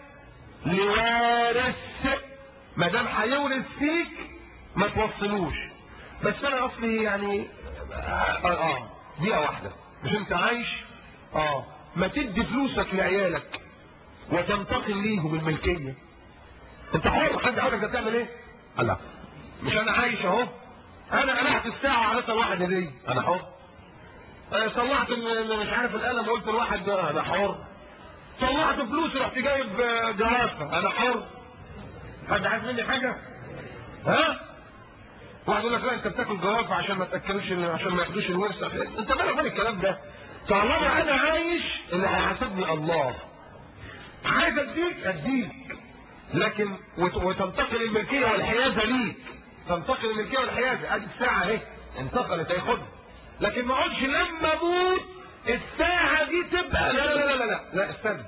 لوارث ما دام هيورث فيك ما توصلوش بس انا اصلي يعني اه, آه دقيقه واحده مش انت عايش اه ما تدي فلوسك لعيالك وتنتقل ليهم الملكيه انت حر حد عارف انت بتعمل ايه قال لا مش انا عايش اهو انا قلعت الساعه على واحد دي انا حر آه، طلعت ال- مش عارف القلم قلت لواحد ده انا حر طلعت فلوسي رحت جايب آه، جرافه انا حر حد عايز مني حاجه ها واحد يقول لك لا انت بتاكل جوافه عشان ما تاكلوش عشان ما ياخدوش الورثه انت مالك من الكلام ده طالما انا عايش اللي هيحاسبني الله عايز اديك اديك لكن وت- وتنتقل الملكيه والحيازه ليك تنتقل الملكيه والحيازه ادي الساعه اهي انتقلت هياخدها لكن ما اقعدش لما اموت الساعه دي تبقى لا لا لا لا لا, لا استنى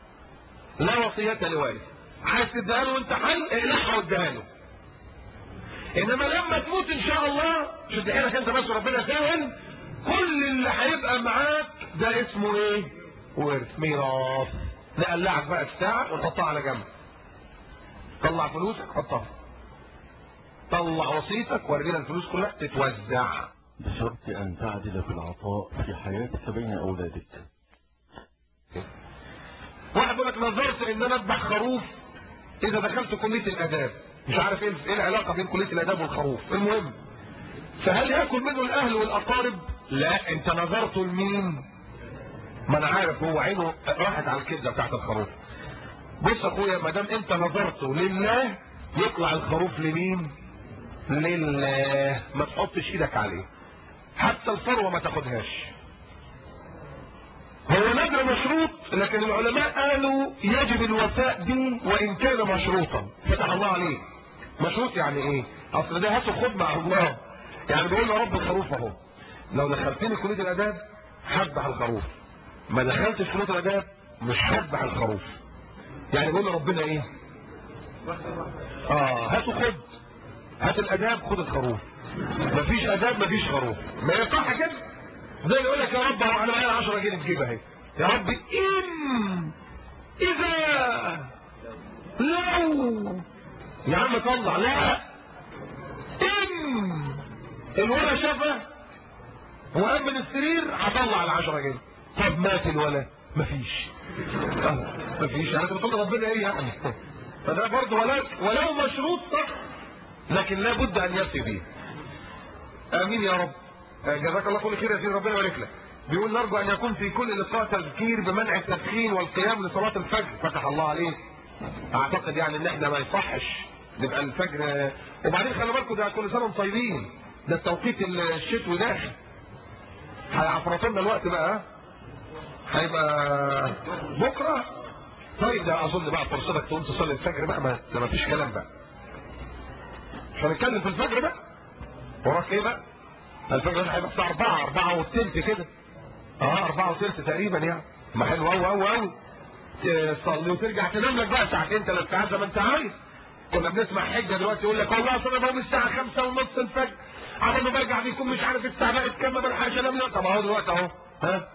لا وصيه لوارث عايز تديها له وانت حي اقلعها واديها له انما لما تموت ان شاء الله شد حيلك انت بس ربنا سهل كل اللي هيبقى معاك ده اسمه ايه ورث ميراث نقلعك بقى الساعه ونحطها على جنب طلع فلوسك حطها طلع وصيتك ورينا الفلوس كلها تتوزع بشرط أن تعدل في العطاء في حياتك بين أولادك واحد يقول لك نظرت ان انا اذبح خروف اذا دخلت كليه الاداب مش عارف ايه ايه العلاقه بين كليه الاداب والخروف المهم فهل ياكل منه الاهل والاقارب لا انت نظرته لمين ما انا عارف هو عينه راحت على الكبده بتاعت الخروف بص اخويا ما دام انت نظرته لله يطلع الخروف لمين لله ما تحطش ايدك عليه حتى الثروه ما تاخدهاش هو نذر مشروط لكن العلماء قالوا يجب الوفاء به وان كان مشروطا فتح الله عليه مشروط يعني ايه اصل ده هاته خد مع الله يعني بيقول له يا رب الخروف اهو لو دخلتني كليه الاداب هذبح الخروف ما دخلتش كليه الاداب مش هذبح الخروف يعني بيقول له ربنا ايه اه هاتوا خد هات الاداب خد الخروف مفيش اداب مفيش خروف ما يصح كده زي اللي يقول لك يا رب اهو انا معايا 10 جنيه في جيبي اهي يا رب ان اذا لو يا عم طلع لا ان الولد شافه هو قام من السرير هطلع ال 10 جنيه طب مات الولد مفيش آه، مفيش يعني انت بتقول ربنا ايه يعني فده برضه ولو ولو مشروط صح لكن لابد ان يفي به امين يا رب آه، جزاك الله كل خير يا سيدي ربنا يبارك لك بيقول نرجو ان يكون في كل لقاء تذكير بمنع التدخين والقيام لصلاه الفجر فتح الله عليك اعتقد يعني ان احنا ما يصحش نبقى الفجر وبعدين خلي بالكم ده كل سنه وانتم طيبين ده التوقيت الشتوي داخل هيعفرطنا الوقت بقى ها؟ هيبقى بكره طيب ده اظن بقى فرصتك تقوم تصلي الفجر بقى ما ده ما فيش كلام بقى مش هنتكلم في الفجر بقى وراك ايه بقى الفجر ده هيبقى الساعه 4 4 والثلث كده اه 4 وثلث تقريبا يعني ما حلو قوي قوي قوي تصلي وترجع تنام لك بقى ساعتين ثلاث ساعات زي ما انت عايز كنا بنسمع حجه دلوقتي يقول لك والله اصل انا بقوم الساعه 5 ونص الفجر عمال ما برجع بيكون مش عارف الساعه بقت كام ما بلحقش انام طب اهو دلوقتي اهو ها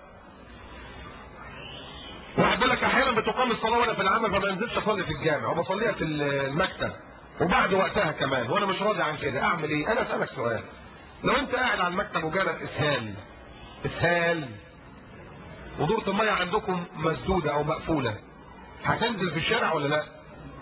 واحد بيقول لك احيانا بتقام الصلاه وانا في العمل فما انزلش اصلي في الجامع وبصليها في المكتب وبعد وقتها كمان وانا مش راضي عن كده اعمل ايه انا اسالك سؤال لو انت قاعد على المكتب وجالك اسهال اسهال ودورة المية عندكم مسدودة او مقفولة هتنزل في الشارع ولا لا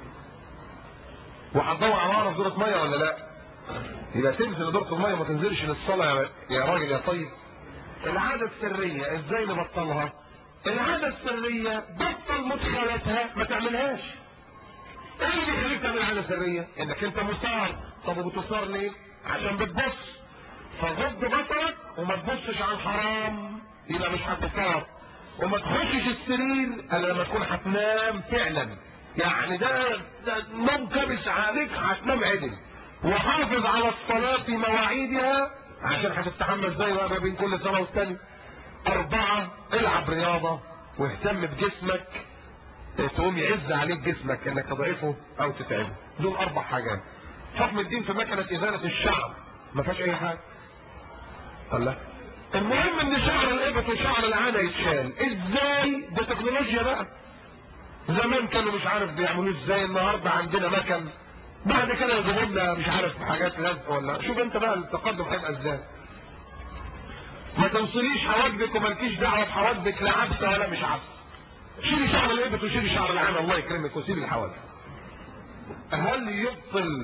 وهتدور على اقرب دورة مية ولا لا يبقى تنزل لدورة المية وما تنزلش للصلاة يا- يا راجل يا طيب العادة السرية ازاي نبطلها العادة السرية بطل مدخلاتها ما تعملهاش ايه اللي بيخليك تعمل عادة سرية انك انت مثار طب وبتصار ليه عشان بتبص فغض بصرك وما تبصش على الحرام يبقى مش هتثار وما تخشش السرير الا لما تكون هتنام فعلا يعني ده, ده نوم كابس عليك هتنام عدل وحافظ على الصلاة في مواعيدها عشان هتستحمى ازاي بقى ما بين كل صلاة والتانية أربعة العب رياضة واهتم بجسمك تقوم يعز عليك جسمك انك تضعفه او تتعبه دول اربع حاجات حكم الدين في مكنة ازالة الشعر ما فيهاش اي حاجة الله المهم ان شعر الابط وشعر العانة يتشال ازاي ده تكنولوجيا بقى زمان كانوا مش عارف بيعملوه ازاي النهارده عندنا مكن بعد كده يجيبوا لنا مش عارف حاجات لزق ولا شوف انت بقى التقدم هيبقى ازاي ما توصليش حواجبك ومالكيش دعوه بحواجبك لا عبسه ولا مش عبسه شيلي شعر الابط وشيلي شعر العانة الله يكرمك وسيبي الحواجب هل يبطل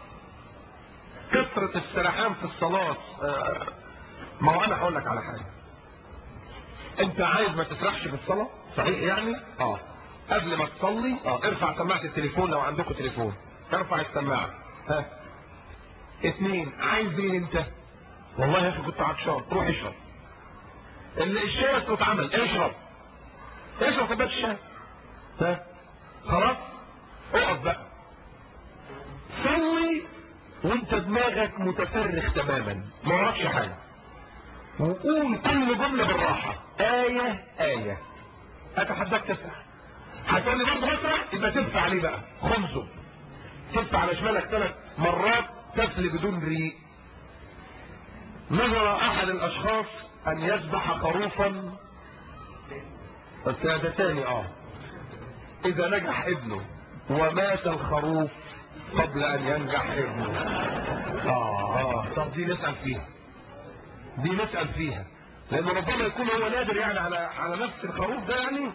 كثرة السرحان في الصلاة آه، ما هو انا هقول لك على حاجة انت عايز ما تسرحش في الصلاة صحيح يعني اه قبل ما تصلي اه ارفع سماعة التليفون لو عندكم تليفون ارفع السماعة ها اتنين عايز ايه انت والله يا اخي كنت عطشان روح اشرب اللي الشاي اتعمل اشرب اشرب كوبايه الشاي ها خلاص اقف بقى صلي وانت دماغك متفرغ تماما ما وراكش حاجه وقول كل جمله بالراحه ايه ايه اتحداك تسرح هتقول لي برضه بسرح يبقى تدفع عليه بقى خمسه تدفع على شمالك ثلاث مرات تسلي بدون ريق نظر احد الاشخاص ان يذبح خروفا بس ده تاني اه اذا نجح ابنه ومات الخروف قبل ان ينجح ابنه اه اه طب دي نسأل فيها دي نسأل فيها لان ربما يكون هو نادر يعني على على نفس الخروف ده يعني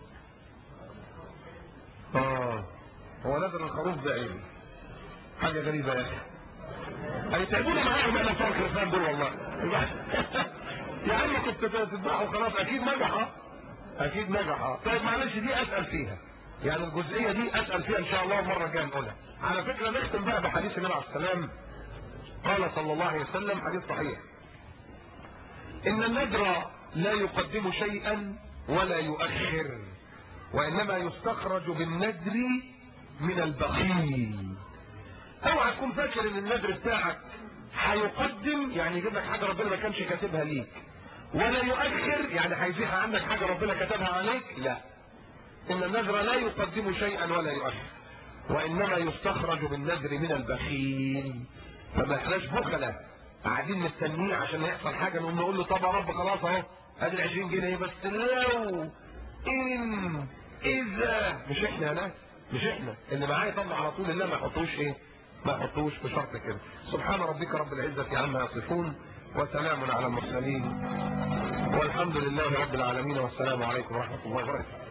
اه هو نادر الخروف ده ايه حاجة غريبة يا اخي هيتعبونا معاهم احنا بتوع الخرفان دول والله يا عم كنت تذبحوا خلاص اكيد نجح اكيد نجح طيب معلش دي اسال فيها يعني الجزئيه دي اسال فيها ان شاء الله المره الجايه نقولها على فكره نختم بقى بحديث النبي عليه السلام قال صلى الله عليه وسلم حديث صحيح ان النذر لا يقدم شيئا ولا يؤخر وانما يستخرج بالنذر من البخيل اوعى تكون فاكر ان النذر بتاعك هيقدم يعني يجيب لك حاجه ربنا ما كانش كاتبها ليك ولا يؤخر يعني هيزيح عنك حاجه ربنا كتبها عليك لا ان النذر لا يقدم شيئا ولا يؤخر وانما يستخرج بالنذر من البخيل فما احناش بخله قاعدين مستنيه عشان يحصل حاجه نقوم نقول له طب يا رب خلاص اهو ادي ال 20 جنيه بس لو ان اذا مش احنا يا ناس مش احنا اللي معايا طبعا على طول الله ما يحطوش ايه ما يحطوش بشرط كده سبحان ربك رب العزة عما يصفون وسلام على المرسلين والحمد لله رب العالمين والسلام عليكم ورحمة الله وبركاته